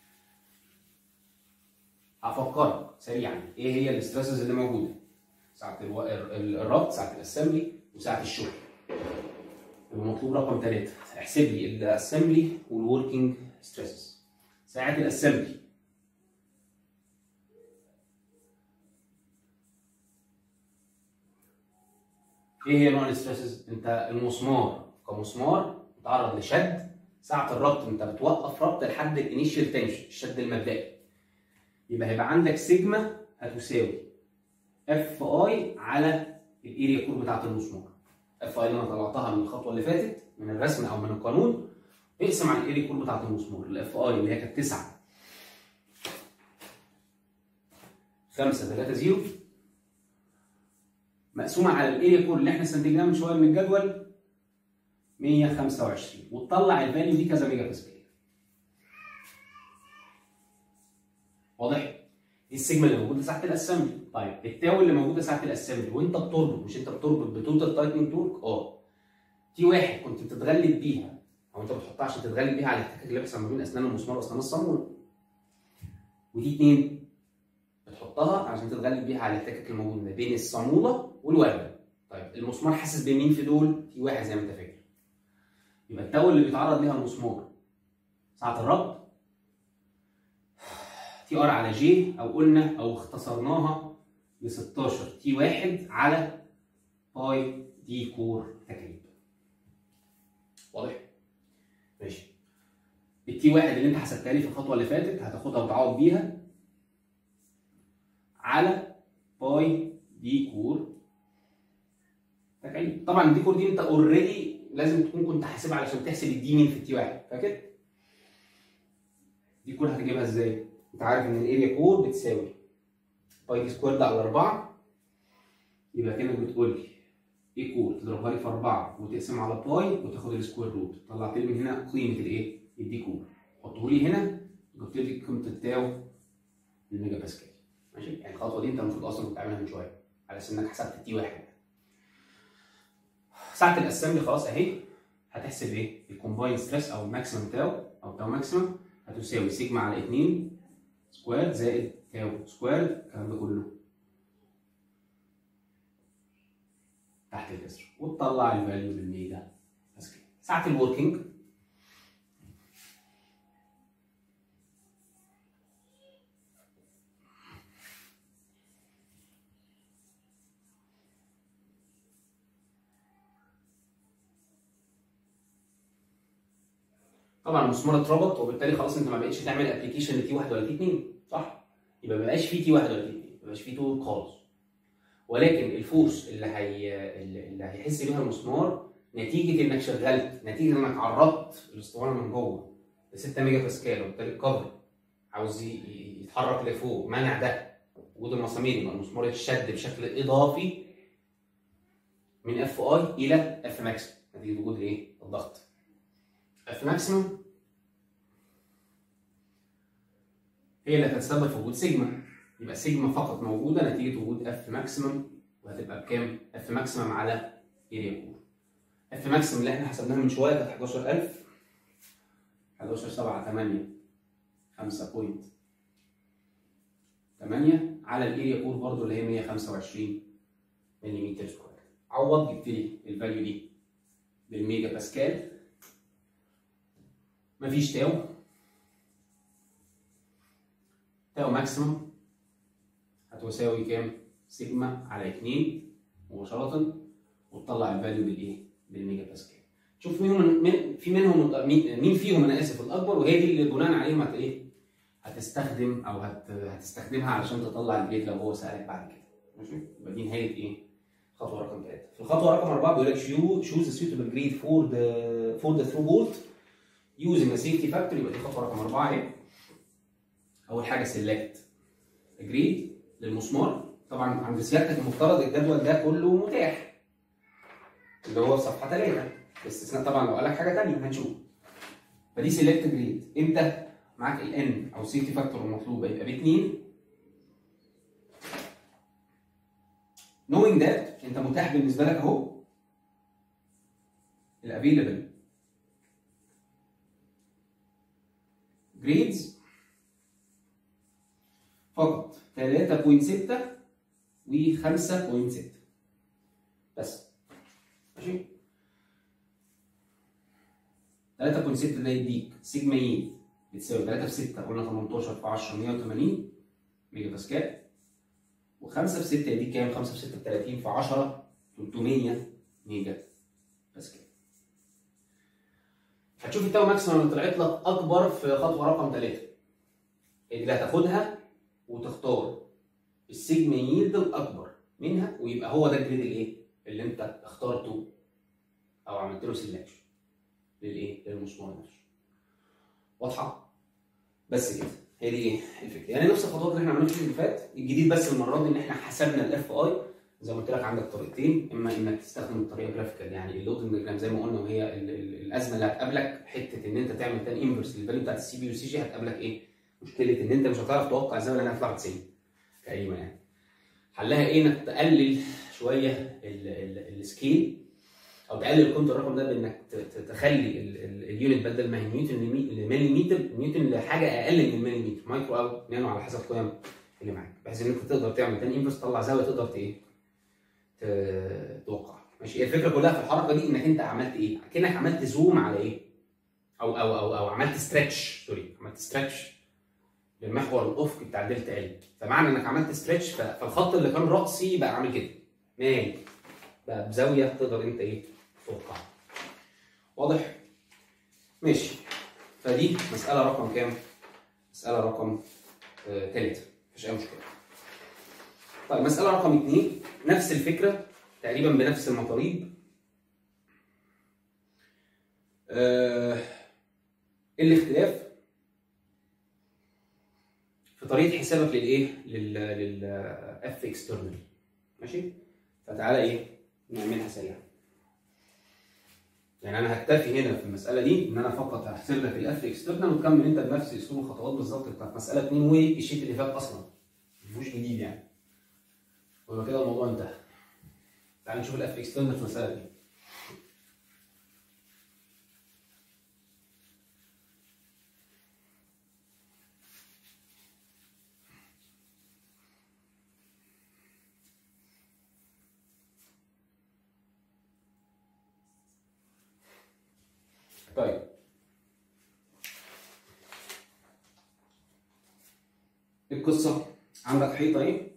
هفكرك سريعا ايه هي الاسترسز اللي موجوده؟ ساعه الو... الربط ساعه الاسمبلي وساعه الشغل يبقى مطلوب رقم ثلاثة احسب لي الاسمبلي والوركينج ستريسز ساعة الاسمبلي ايه هي نوع الستريسز؟ انت المسمار كمسمار متعرض لشد ساعة الربط انت بتوقف ربط لحد الانيشال تنشن الشد المبدئي يبقى هيبقى عندك سيجما هتساوي اف اي على الاريا كور بتاعت المسمار اف اي اللي انا طلعتها من الخطوه اللي فاتت من الرسم او من القانون اقسم على الاريا كور بتاعت المسمار الاف اي اللي هي كانت 9 5 3 0 مقسومه على الاريا كور اللي احنا استنتجناها من شويه من الجدول 125 وتطلع الفاليو دي كذا ميجا باسكال واضح؟ دي السيجما اللي موجوده ساعه الاسمبلي طيب التاو اللي موجوده ساعه الاسمبلي وانت بتربط مش انت بتربط بتوتال تايتنج تورك اه تي واحد كنت بتتغلب بيها او انت بتحطها عشان تتغلب بيها على الاحتكاك اللي بيحصل ما بين اسنان المسمار واسنان الصاموله ودي اتنين بتحطها عشان تتغلب بيها على الاحتكاك الموجود ما بين الصاموله والورده طيب المسمار حاسس بمين في دول؟ تي واحد زي ما انت فاكر يبقى التاو اللي بيتعرض ليها المسمار ساعه الربط تي ار على جي او قلنا او اختصرناها ب 16 تي 1 على باي دي كور تكعيب واضح؟ ماشي التي 1 اللي انت حسبتها لي في الخطوه اللي فاتت هتاخدها وتعوض بيها على باي دي كور تكعيب طبعا الدي كور دي انت اوريدي لازم تكون كنت حاسبها علشان تحسب الدي مين في التي 1 فاكر؟ دي كور هتجيبها ازاي؟ انت عارف ان الاريا كور بتساوي باي دي سكوير ده على 4 يبقى كانك بتقول لي ايه كور تضربها لي في 4 وتقسم على باي وتاخد السكوير روت طلعت لي من هنا قيمه الايه؟ الدي كور حطه لي هنا جبت لي قيمه التاو الميجا باسكال ماشي يعني الخطوه دي انت المفروض اصلا كنت عاملها من شويه على اساس انك حسبت تي واحد ساعه الاسمبلي خلاص اهي هتحسب ايه؟ الكومباين ستريس او الماكسيمم تاو او تاو ماكسيمم هتساوي سيجما على 2 سكوير زائد تاو سكوير الكلام ده كله تحت الجسر وتطلع الفاليو بالميجا باسكال ساعة الوركينج طبعا المسمار اتربط وبالتالي خلاص انت ما بقتش تعمل ابلكيشن لتي 1 ولا تي 2 صح؟ يبقى ما بقاش في تي 1 ولا تي 2 ما بقاش في تور خالص ولكن الفورس اللي هي اللي هيحس بيها المسمار نتيجه انك شغلت نتيجه انك عرضت الاسطوانه من جوه ل 6 ميجا باسكال وبالتالي الكفر عاوز ي- ي- يتحرك لفوق منع ده وجود المسامير يبقى المسمار يتشد بشكل اضافي من اف اي الى اف ماكسيمم نتيجه وجود الايه؟ الضغط. اف ماكسيمم هي اللي هتتسبب في وجود سيجما يبقى سيجما فقط موجوده نتيجه وجود اف ماكسيمم وهتبقى بكام؟ اف ماكسيمم على اريا كور. اف ماكسيمم اللي احنا حسبناها من شويه كانت 11000 11 7 8 5 8 على الاريا كور برضو اللي هي 125 ملم سكوير عوض جبت لي الفاليو دي بالميجا باسكال مفيش تاو تاو ماكسيموم هتساوي كام؟ سيجما على 2 مباشرة وتطلع الفاليو بالايه؟ بالميجا باسكال. شوف مين من في منهم مين مين فيهم انا اسف الاكبر وهي دي اللي بناء عليهم هت ايه؟ هتستخدم او هت هتستخدمها علشان تطلع الجريد لو هو سالك بعد كده. ماشي؟ يبقى دي نهايه ايه؟ خطوه رقم ثلاثه. في الخطوه رقم اربعه بيقول لك شو شوز suitable جريد فور ذا فور ذا ثرو بولت using a safety factor يبقى دي خطوه رقم اربعه اهي. اول حاجه سيلكت جريد للمسمار طبعا عند سيادتك المفترض الجدول ده كله متاح اللي هو في صفحه 3 باستثناء طبعا لو قال لك حاجه ثانيه هنشوف فدي سيلكت جريد امتى معاك الان او سيفتي فاكتور المطلوبه يبقى ب 2 knowing that انت متاح بالنسبه لك اهو الافيلبل جريدز فقط 3.6 و 5.6 بس ماشي 3.6 ده يديك سيجما اي بتساوي 3 في 6 قلنا 18 في 10 180 ميجا باسكال و5 في 6 يديك كام؟ 5 في 6 ب 30 في 10 300 ميجا باسكال هتشوف التاو ماكسيمم اللي طلعت لك اكبر في خطوه رقم 3 اللي هتاخدها وتختار السيجما ييلد الاكبر منها ويبقى هو ده الجريد الايه؟ اللي انت اخترته او عملت له سيلكشن للايه؟ للمسمار نفسه. واضحه؟ بس كده هي دي ايه؟ الفكره يعني نفس الخطوات اللي احنا عملناها في اللي فات الجديد بس المره دي ان احنا حسبنا الاف اي زي ما قلت لك عندك طريقتين اما انك تستخدم الطريقه جرافيكال يعني اللودنج ديجرام زي ما قلنا وهي ال- ال- الازمه اللي هتقابلك حته ان انت تعمل تاني انفرس للفاليو بتاعت السي بي والسي جي هتقابلك ايه؟ مشكله ان انت مش هتعرف توقع الزاويه اللي هتطلع 90 تقريبا يعني حلها ايه انك تقلل شويه ال- ال- السكيل او تقلل الكونتر الرقم ده بانك ت- ت- تخلي ال- ال- اليونت بدل ما هي نيوتن لمي- لمليمتر نيوتن لحاجه اقل من المليمتر مايكرو او نانو على حسب القيم اللي معاك بحيث ان انت تقدر تعمل تاني انفرس تطلع زاويه تقدر ت- ايه ت- توقع ماشي الفكره كلها في الحركه دي انك انت عملت ايه؟ كانك عملت زوم على ايه؟ او او او او عملت ستريتش سوري عملت ستريتش للمحور الافقي بتاع الدلتا ال فمعنى انك عملت ستريتش فالخط اللي كان راسي بقى عامل كده مايل بقى بزاويه تقدر انت ايه توقعها واضح ماشي فدي مساله رقم كام مساله رقم ثلاثة مفيش اي مشكله طيب مساله رقم اثنين نفس الفكره تقريبا بنفس المطالب آه الاختلاف في طريقه حسابك للايه؟ لل لل اف اكسترنال ماشي؟ فتعالى ايه؟ نعملها سريعا. يعني انا هكتفي هنا في المساله دي ان انا فقط هحسب لك الاف اكسترنال وتكمل انت بنفس اسلوب الخطوات بالظبط بتاعت مساله 2 والشيت اللي فات اصلا. مفيهوش جديد يعني. ويبقى كده الموضوع انتهى. تعال نشوف الاف اكسترنال في المساله دي. طيب القصة عندك حيطة ايه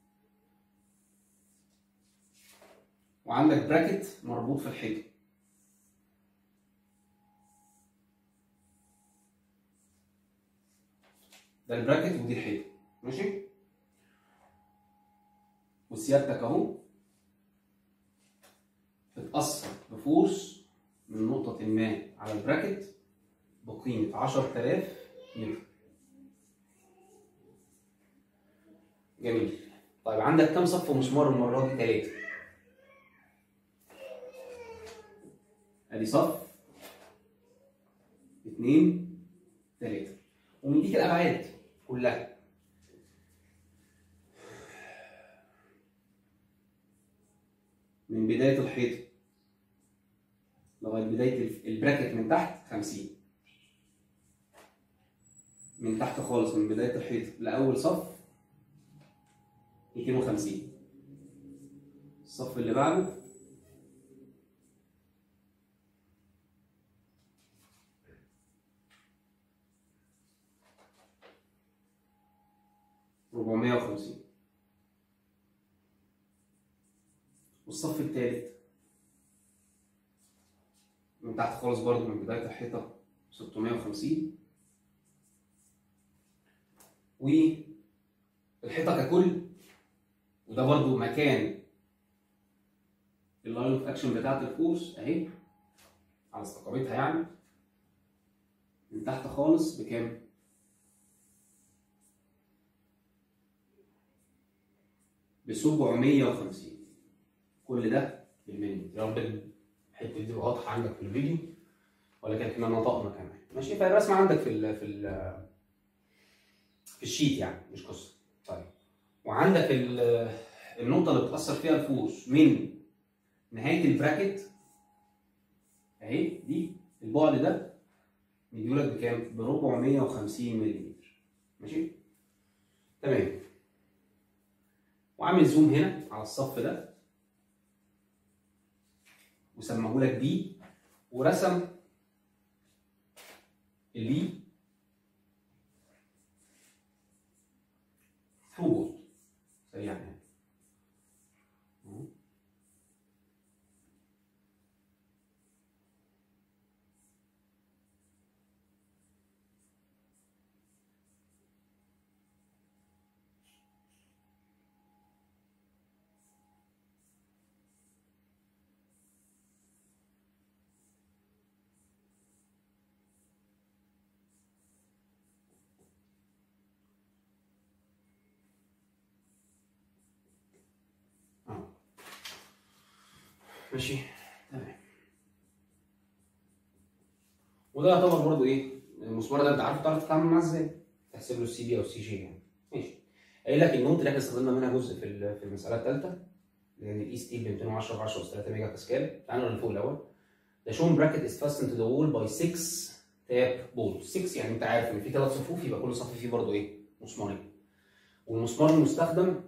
وعندك براكت مربوط في الحيطة ده البراكت ودي الحيطة ماشي وسيادتك اهو بتأثر بفورس من نقطة ما على البراكت بقيمة 10000 نيوتن جميل طيب عندك كام صف مسمار المره دي ثلاثه ادي صف اثنين ثلاثه ومديك الابعاد كلها من بدايه الحيطه لغايه بدايه البراكت من تحت 50 من تحت خالص من بدايه الحيطه لاول صف 250 الصف اللي بعده ربعمية وخمسين والصف الثالث من تحت خالص برضه من بداية الحيطة ستمية وخمسين والحيطة ككل وده برضو مكان اللاين اوف اكشن بتاعت الفورس اهي على استقامتها يعني من تحت خالص بكام؟ ب 750 كل ده بالملي يا رب الحته دي واضحه عندك في الفيديو ولكن احنا نطقنا كمان ماشي فالرسمه عندك في ال في ال في الشيت يعني مش قصه طيب وعندك النقطة اللي بتأثر فيها الفورس من نهاية البراكت اهي دي البعد ده مديولك بكام؟ ب 450 ملم ماشي؟ تمام وعامل زوم هنا على الصف ده وسمهولك بي ورسم البي ثرو بورد سريعا يعني ماشي تمام وده يعتبر برضه ايه المسمار ده انت عارف تعرف تتعامل معاه ازاي تحسب له السي بي او السي جي يعني ماشي قايل لك النوت اللي احنا استخدمنا منها جزء في في المساله الثالثه لان الاي ستيل ب 210 ب 10 3 ميجا باسكال تعالوا اللي فوق الاول The shown bracket is fastened to the wall by 6 tap bolts 6 يعني انت عارف ان في ثلاث صفوف يبقى كل صف فيه برضه ايه مسمارين والمسمار المستخدم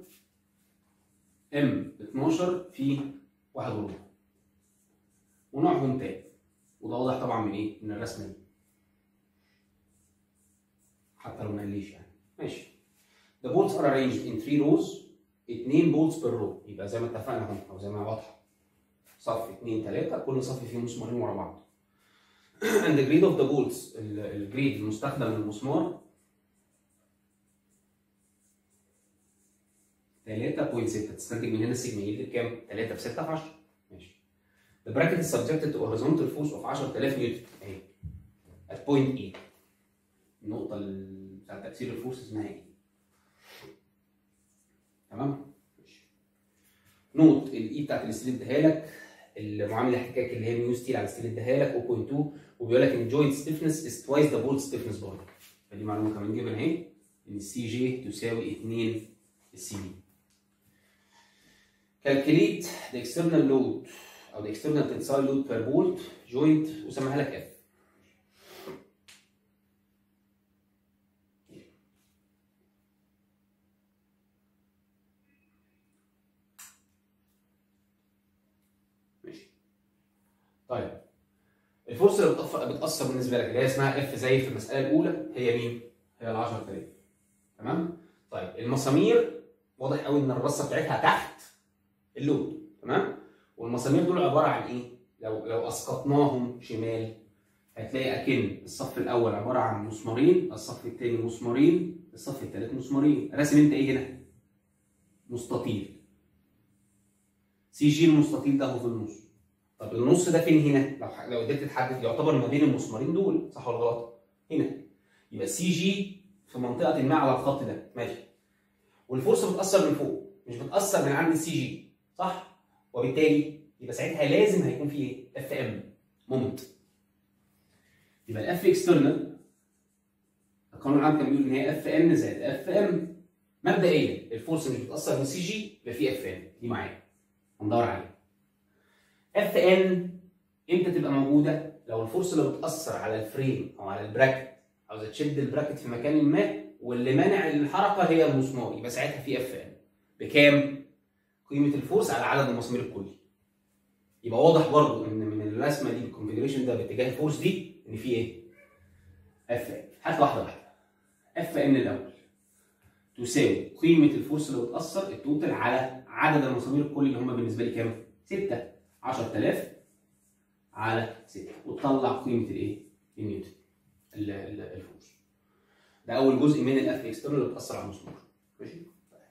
ام 12 في واحد وربع ونوعهم تاب وده واضح طبعا من ايه؟ من الرسمه دي حتى لو ما قاليش يعني ماشي The bolts are arranged in three rows اتنين bolts per row يبقى زي ما اتفقنا اهو او زي ما واضحه صف اتنين تلاته كل صف فيه مسمارين ورا بعض and the grade of the bolts الجريد المستخدم للمسمار 3.6 تستنتج من هنا السيجما يلد بكام؟ 3 في 6 في 10 ماشي The bracket is subjected to a horizontal force of 10000 نيوتن اهي at point A النقطة بتاعت تأثير الفورس اسمها ايه؟ تمام؟ ماشي نوت الاي بتاعت الستيل اديها لك المعامل الاحتكاك اللي هي ميو ستيل على الستيل اديها لك 0.2 وبيقول لك ان جوينت ستيفنس از توايس ذا بولت ستيفنس برضه فدي معلومة كمان جيبن اهي ان السي جي تساوي 2 السي بي calculate the external load او the external tensile load per bolt joint وسميها لك اف ماشي طيب الفرصه اللي بتأثر, بتأثر بالنسبه لك اللي هي اسمها اف زي في المساله الاولى هي مين؟ هي ال 10000 تمام؟ طيب المسامير واضح قوي ان الرصه بتاعتها تحت اللود تمام؟ والمسامير دول عباره عن ايه؟ لو لو اسقطناهم شمال هتلاقي اكن الصف الاول عباره عن مسمارين، الصف الثاني مسمارين، الصف الثالث مسمارين، راسم انت ايه هنا؟ مستطيل. سي جي المستطيل ده هو في النص. طب النص ده فين هنا؟ لو لو قدرت تحدد يعتبر ما بين المسمارين دول صح ولا غلط؟ هنا. يبقى سي جي في منطقه ما على الخط ده ماشي. والفورس بتاثر من فوق مش بتاثر من عند السي جي صح وبالتالي يبقى ساعتها لازم هيكون في ايه اف ام مومنت يبقى الاف اكسترنال القانون العام كان بيقول ان هي اف ان زائد اف ام مبدئيا الفورس مش بتاثر من سي جي يبقى في اف ان دي معايا هندور عليها اف ان امتى تبقى موجوده لو الفورس اللي بتاثر على الفريم او على البراكت عاوزه تشد البراكت في مكان ما واللي مانع الحركه هي المسمار يبقى ساعتها في اف ان بكام قيمه الفورس على عدد المسامير الكلي يبقى واضح برضو ان من الرسمه دي الكونفجريشن ده باتجاه الفورس دي ان في ايه اف ان هات واحده واحده اف ان الاول تساوي قيمه الفورس اللي بتاثر التوتال على عدد المسامير الكلي اللي هم بالنسبه لي كام 6 10000 على 6 وتطلع قيمه الايه النيوتن ال- ال- الفورس ده اول جزء من الاف اكسترنال اللي بتاثر على المسمار ماشي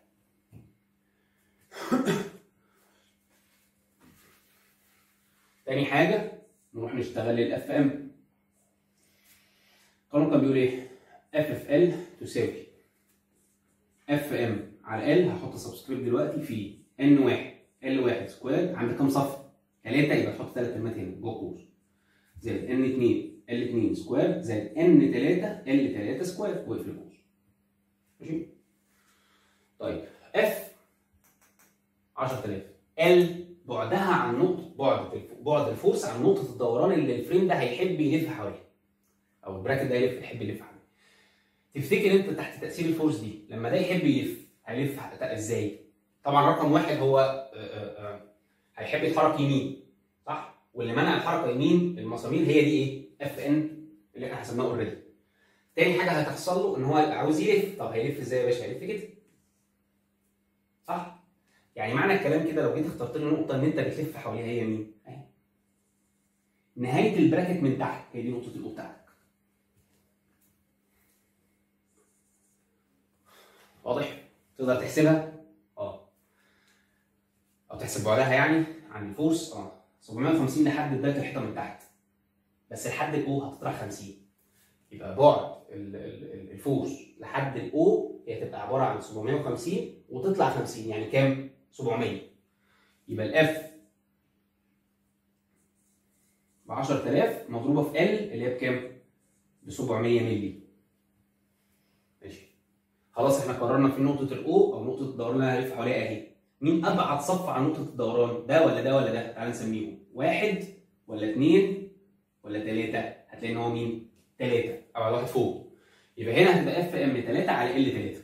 تاني حاجه نروح نشتغل الاف ام القانون كان بيقول ايه اف اف ال تساوي اف ام على ال هحط سبسكريبت دلوقتي في ان واحد ال واحد سكوير عندك كام صف؟ ثلاثه يبقى تحط ثلاث كلمات هنا جوه قوس زائد ان 2 ال 2 سكوير زائد ان 3 ال 3 سكوير واقفل القوس ماشي طيب اف 10000 ال بعدها عن نقطه بعد الف- بعد الفورس عن نقطه الدوران اللي الفريم ده هيحب يلف حواليها او البراكت ده يلف يحب يلف حواليها تفتكر انت تحت تاثير الفورس دي لما ده يحب يلف هيلف ح- ازاي؟ طبعا رقم واحد هو آه، آه، آه، هيحب يتحرك يمين صح؟ واللي منع الحركه يمين المسامير هي دي ايه؟ اف ان اللي احنا حسبناه اوريدي. تاني حاجه هتحصل له ان هو عاوز يلف، طب هيلف ازاي يا باشا؟ هيلف كده. صح؟ يعني معنى الكلام كده لو جيت اخترت له نقطه ان انت بتلف حواليها هي مين؟ اهي. نهايه البراكت من تحت هي دي نقطه الاو بتاعتك. واضح؟ تقدر تحسبها؟ اه. او تحسب بعدها يعني عن الفورس اه 750 لحد بدايه الحيطه من تحت. بس لحد الاو هتطرح 50. يبقى بعد ال- ال- ال- الفورس لحد الاو هي تبقى عباره عن 750 وتطلع 50 يعني كام؟ 700 يبقى الاف ب 10000 مضروبه في ال اللي هي بكام؟ ب 700 مللي ماشي خلاص احنا قررنا في نقطه الاو او نقطه الدوران اللي انا هلف حواليها اهي مين ابعد صف عن نقطه الدوران ده ولا ده ولا ده تعال نسميهم واحد ولا اثنين ولا ثلاثه هتلاقي ان هو مين؟ ثلاثه ابعد واحد فوق يبقى هنا هتبقى اف ام 3 على ال 3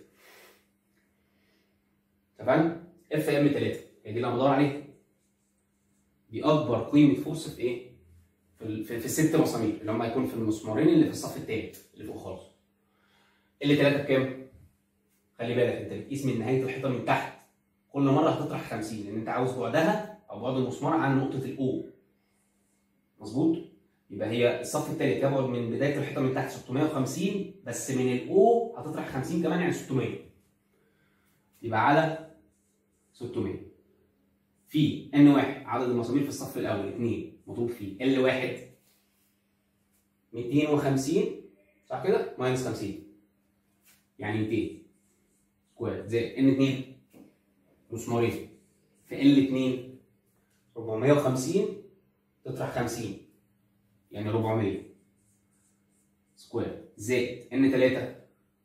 تمام؟ اف ام 3 هي دي اللي انا بدور عليها دي اكبر قيمه فورس في ايه؟ في ال- في, في الست مسامير اللي هم هيكون في المسمارين اللي في الصف الثالث اللي فوق خالص ال 3 بكام؟ خلي بالك انت بتقيس من نهايه الحيطه من تحت كل مره هتطرح 50 لان انت عاوز بعدها او بعد المسمار عن نقطه الاو مظبوط؟ يبقى هي الصف الثالث يبعد من بدايه الحيطه من تحت 650 بس من الاو هتطرح 50 كمان يعني 600 يبقى على 600 في ان واحد عدد المسامير في الصف الاول 2 مضروب في ال واحد 250 صح كده؟ ماينس 50 يعني 200 سكوير زائد ان 2 مسمارين في ال 2 450 تطرح 50 يعني 400 سكوير زائد ان 3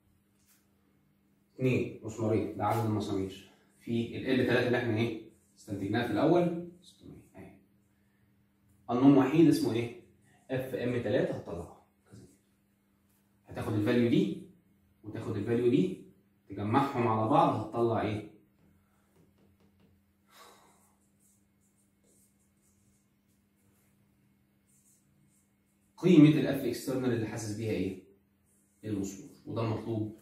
2 مسمارين ده عدد المسامير في ال 3 اللي احنا ايه استنتجناها في الاول 600 اهي قانون وحيد اسمه ايه؟ اف ام 3 هتطلعها كذا. هتاخد الفاليو دي وتاخد الفاليو دي تجمعهم على بعض هتطلع ايه؟ قيمة الاف اكسترنال اللي حاسس بيها ايه؟ المسمار وده المطلوب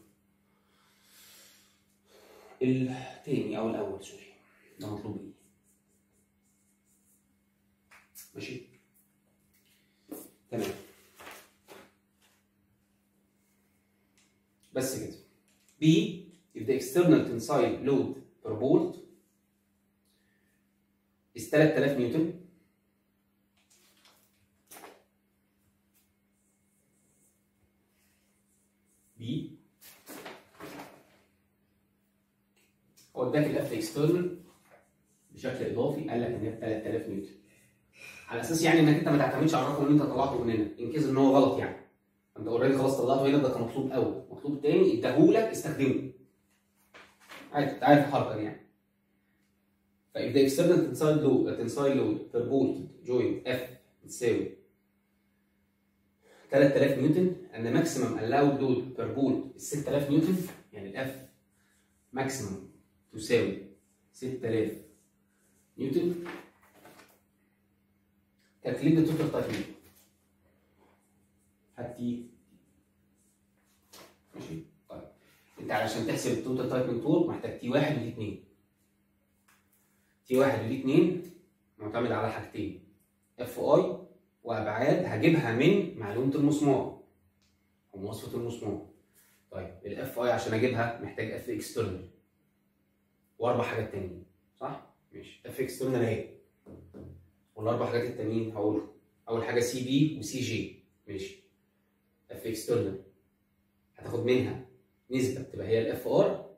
التاني او الاول سوري ده مطلوب ايه؟ ماشي؟ تمام بس كده B if the external tensile load per bolt is 3000 نيوتن B هو اداك الاف اكسترنال بشكل اضافي قال لك ان هي 3000 نيوتن على اساس يعني انك انت ما تعتمدش على الرقم اللي انت طلعته من هنا ان كيس ان هو غلط يعني انت اوريدي خلاص طلعته هنا ده كان مطلوب اول المطلوب الثاني اداهولك استخدمه عارف انت عارف الحركه دي يعني فاذا the external tensile load tensile load per bolt joint F بتساوي 3000 نيوتن and the maximum allowed load per bolt 6000 نيوتن يعني الاف maximum تساوي 6000 نيوتن calculate the total type load هتي ماشي طيب انت علشان تحسب التوتال تايب تورك محتاج تي واحد وتي اتنين تي واحد وتي اتنين معتمد على حاجتين اف اي وابعاد هجيبها من معلومه المسمار ومواصفه المسمار طيب الاف اي عشان اجيبها محتاج اف اكسترنال واربع حاجات تانيين صح؟ ماشي اف اكسترنال اهي والاربع حاجات التانيين هقولهم اول حاجه سي بي وسي جي ماشي اف اكسترنال هتاخد منها نسبه تبقى هي الاف ار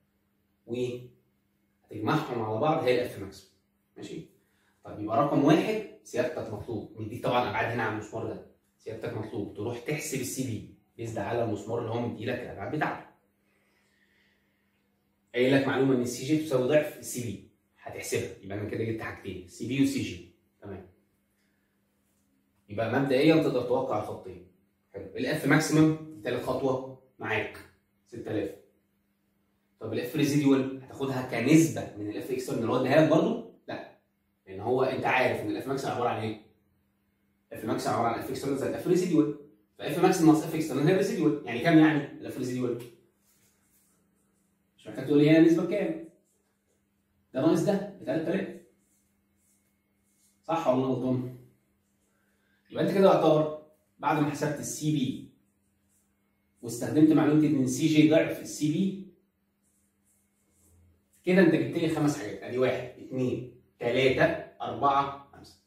وهتجمعهم على بعض هي الاف ماكسيمم ماشي طيب يبقى رقم واحد سيادتك مطلوب مديك طبعا ابعاد هنا على المسمار ده سيادتك مطلوب تروح تحسب السي بي بيزد على المسمار اللي هو مديلك الابعاد بتاعته قايل لك معلومه ان السي جي تساوي ضعف السي بي هتحسبها يبقى انا كده جبت حاجتين سي بي وسي جي تمام يبقى مبدئيا تقدر توقع الخطين حلو الاف ماكسيمم ثالث خطوه معاك 6000 طب الاف ريزيديوال هتاخدها كنسبه من الاف اكسترنال اللي هو اداها لك برضه؟ لا لان هو انت عارف ان الاف ماكسيمم عباره عن ايه؟ اف ماكسيمم عباره عن اف اكسترنال زائد اف ريزيديوال فاف ماكسيمم ناقص اف اكسترنال هي ريزيديوال يعني كام يعني الاف ريزيديوال؟ مش محتاج تقول لي هي نسبه كام؟ ده ناقص ده ب 3000 صح ولا انا غلطان؟ يبقى انت كده يعتبر بعد ما حسبت السي بي واستخدمت معلومه ان السي جي ضعف السي بي كده انت جبت لي خمس حاجات ادي واحد اثنين ثلاثة أربعة خمسة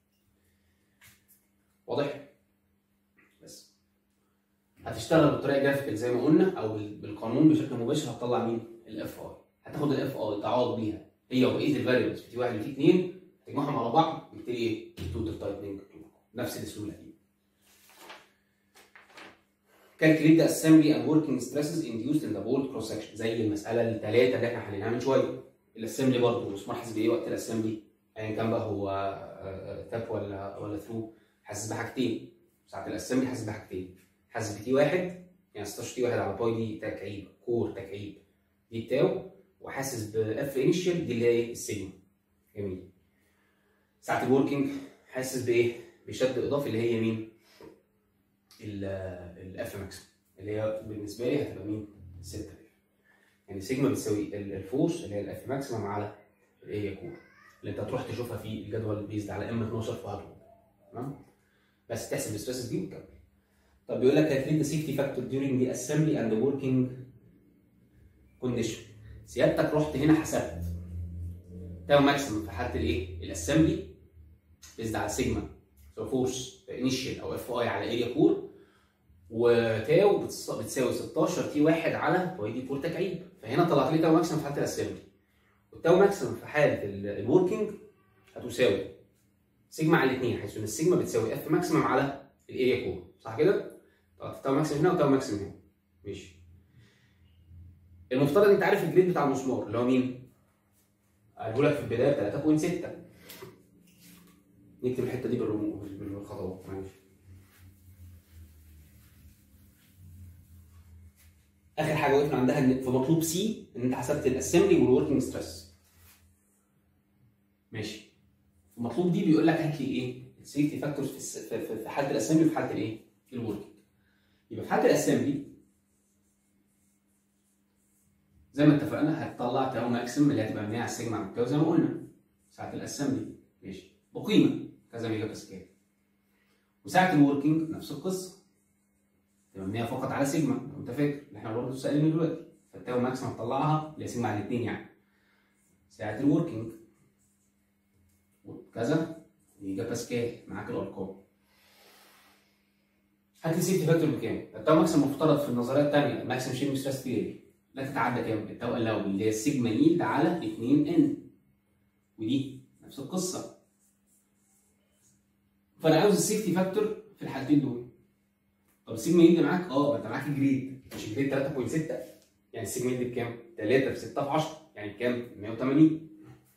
واضح؟ بس هتشتغل بالطريقة جرافيكال زي ما قلنا أو بال- بالقانون بشكل مباشر هتطلع مين؟ الاف اي هتاخد الاف اي تعوض بيها هي وبقية الفاريبلز في تي واحد وتي اثنين تجمعهم على بعض يبتدي ايه؟ التوتال تايبنج نفس الاسلوب القديم calculate the assembly and working stresses induced in the bolt cross section زي المساله الثلاثه اللي احنا حليناها من شويه الاسمبلي برضه المسمار حاسس بايه وقت الاسمبلي ايا كان بقى هو تاب ولا ولا ثرو حاسس بحاجتين ساعه الاسمبلي حاسس بحاجتين حاسس بتي واحد يعني 16 تي واحد على باي دي تكعيب كور تكعيب دي التاو وحاسس باف انيشال دي اللي هي السيجما جميل ساعه الوركينج حاسس بايه؟ بشد اضافي اللي هي مين؟ الاف ماكس اللي هي بالنسبه لي هتبقى مين؟ 6000 يعني سيجما بتساوي ال- الفورس اللي هي الاف ماكسيمم على الايه هي كور اللي انت هتروح تشوفها في الجدول بيزد على ام 12 في هارد تمام بس تحسب الستريسز دي وتكمل طب بيقول لك calculate the safety factor during the assembly and the working condition سيادتك رحت هنا حسبت تاو ماكسيمم في حاله الايه؟ الاسمبلي بيزد على سيجما سو فورس انيشال او اف اي على اريا كور وتاو بتص- بتساوي 16 تي واحد على باي دي كور تكعيب فهنا طلعت لي تاو ماكسيمم في حاله الاسمبلي والتاو ماكسيمم في حاله الوركينج هتساوي سيجما على الاثنين حيث ان السيجما بتساوي اف ماكسيمم على الاريا كور صح كده؟ طلعت تاو ماكسيمم هنا وتاو ماكسيمم هنا ماشي المفترض انت عارف الجريد بتاع المسمار اللي هو مين؟ قاله لك في البدايه 3.6 نكتب الحته دي بالرموز بالخطوات معلش اخر حاجه وقفنا عندها ان في مطلوب سي ان انت حسبت الاسمبلي والوركينج ستريس ماشي المطلوب دي بيقول لك هات لي ايه السيفتي فاكتورز في, الس- في, في, في حاله الاسمبلي وفي حاله الايه الوركينج يبقى في حاله الاسمبلي زي ما اتفقنا هتطلع تاو ماكسيم اللي هتبقى مبنيه على السيجما على التاو زي ما قلنا ساعه الاسمبلي ماشي بقيمه كذا ميجا باسكال وساعه الوركينج نفس القصه تبقى مبنيه فقط على سيجما لو انت فاكر اللي احنا برضه سالنا دلوقتي فالتاو ماكسيم هتطلعها اللي هي سيجما على الاثنين يعني ساعه الوركينج وكذا ميجا باسكال معاك الارقام هات لي سيفتي فاكتور بكام؟ التاو ماكسيم مفترض في النظريه الثانيه الماكسيم شيرنج ستريس ثيوري لا تتعدى كام؟ التو الاوبل اللي هي السيجما يلد على 2 ان ودي نفس القصه فانا عاوز السيفتي فاكتور في الحالتين دول طب السيجما يلد معاك اه ما انت معاك جريد مش جريد 3.6 يعني السيجما يلد بكام؟ 3 في 6 في 10 يعني بكام؟ 180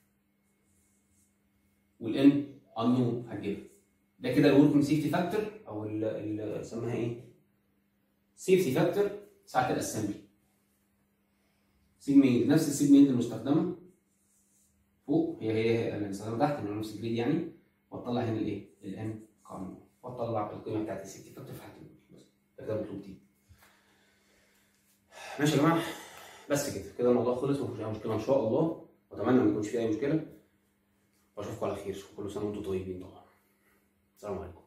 والان انون هتجيبها ده كده الوركينج سيفتي فاكتور او ال ال اسمها ايه؟ سيفتي فاكتور ساعه الاسمبلي سيجما يلد نفس السيجما يلد المستخدمه فوق هي هي هي اللي بنستخدمها تحت من نفس الجريد يعني وتطلع هنا الايه؟ الان قانون وتطلع القيمه بتاعت السيفتي فاكتور في حالتين بس ده كده مطلوب دي ماشي يا جماعه بس كده كده الموضوع خلص مفيش اي مشكله ان شاء الله واتمنى ما يكونش فيه اي مشكله واشوفكم على خير وكل سنه وانتم طيبين طبعا السلام عليكم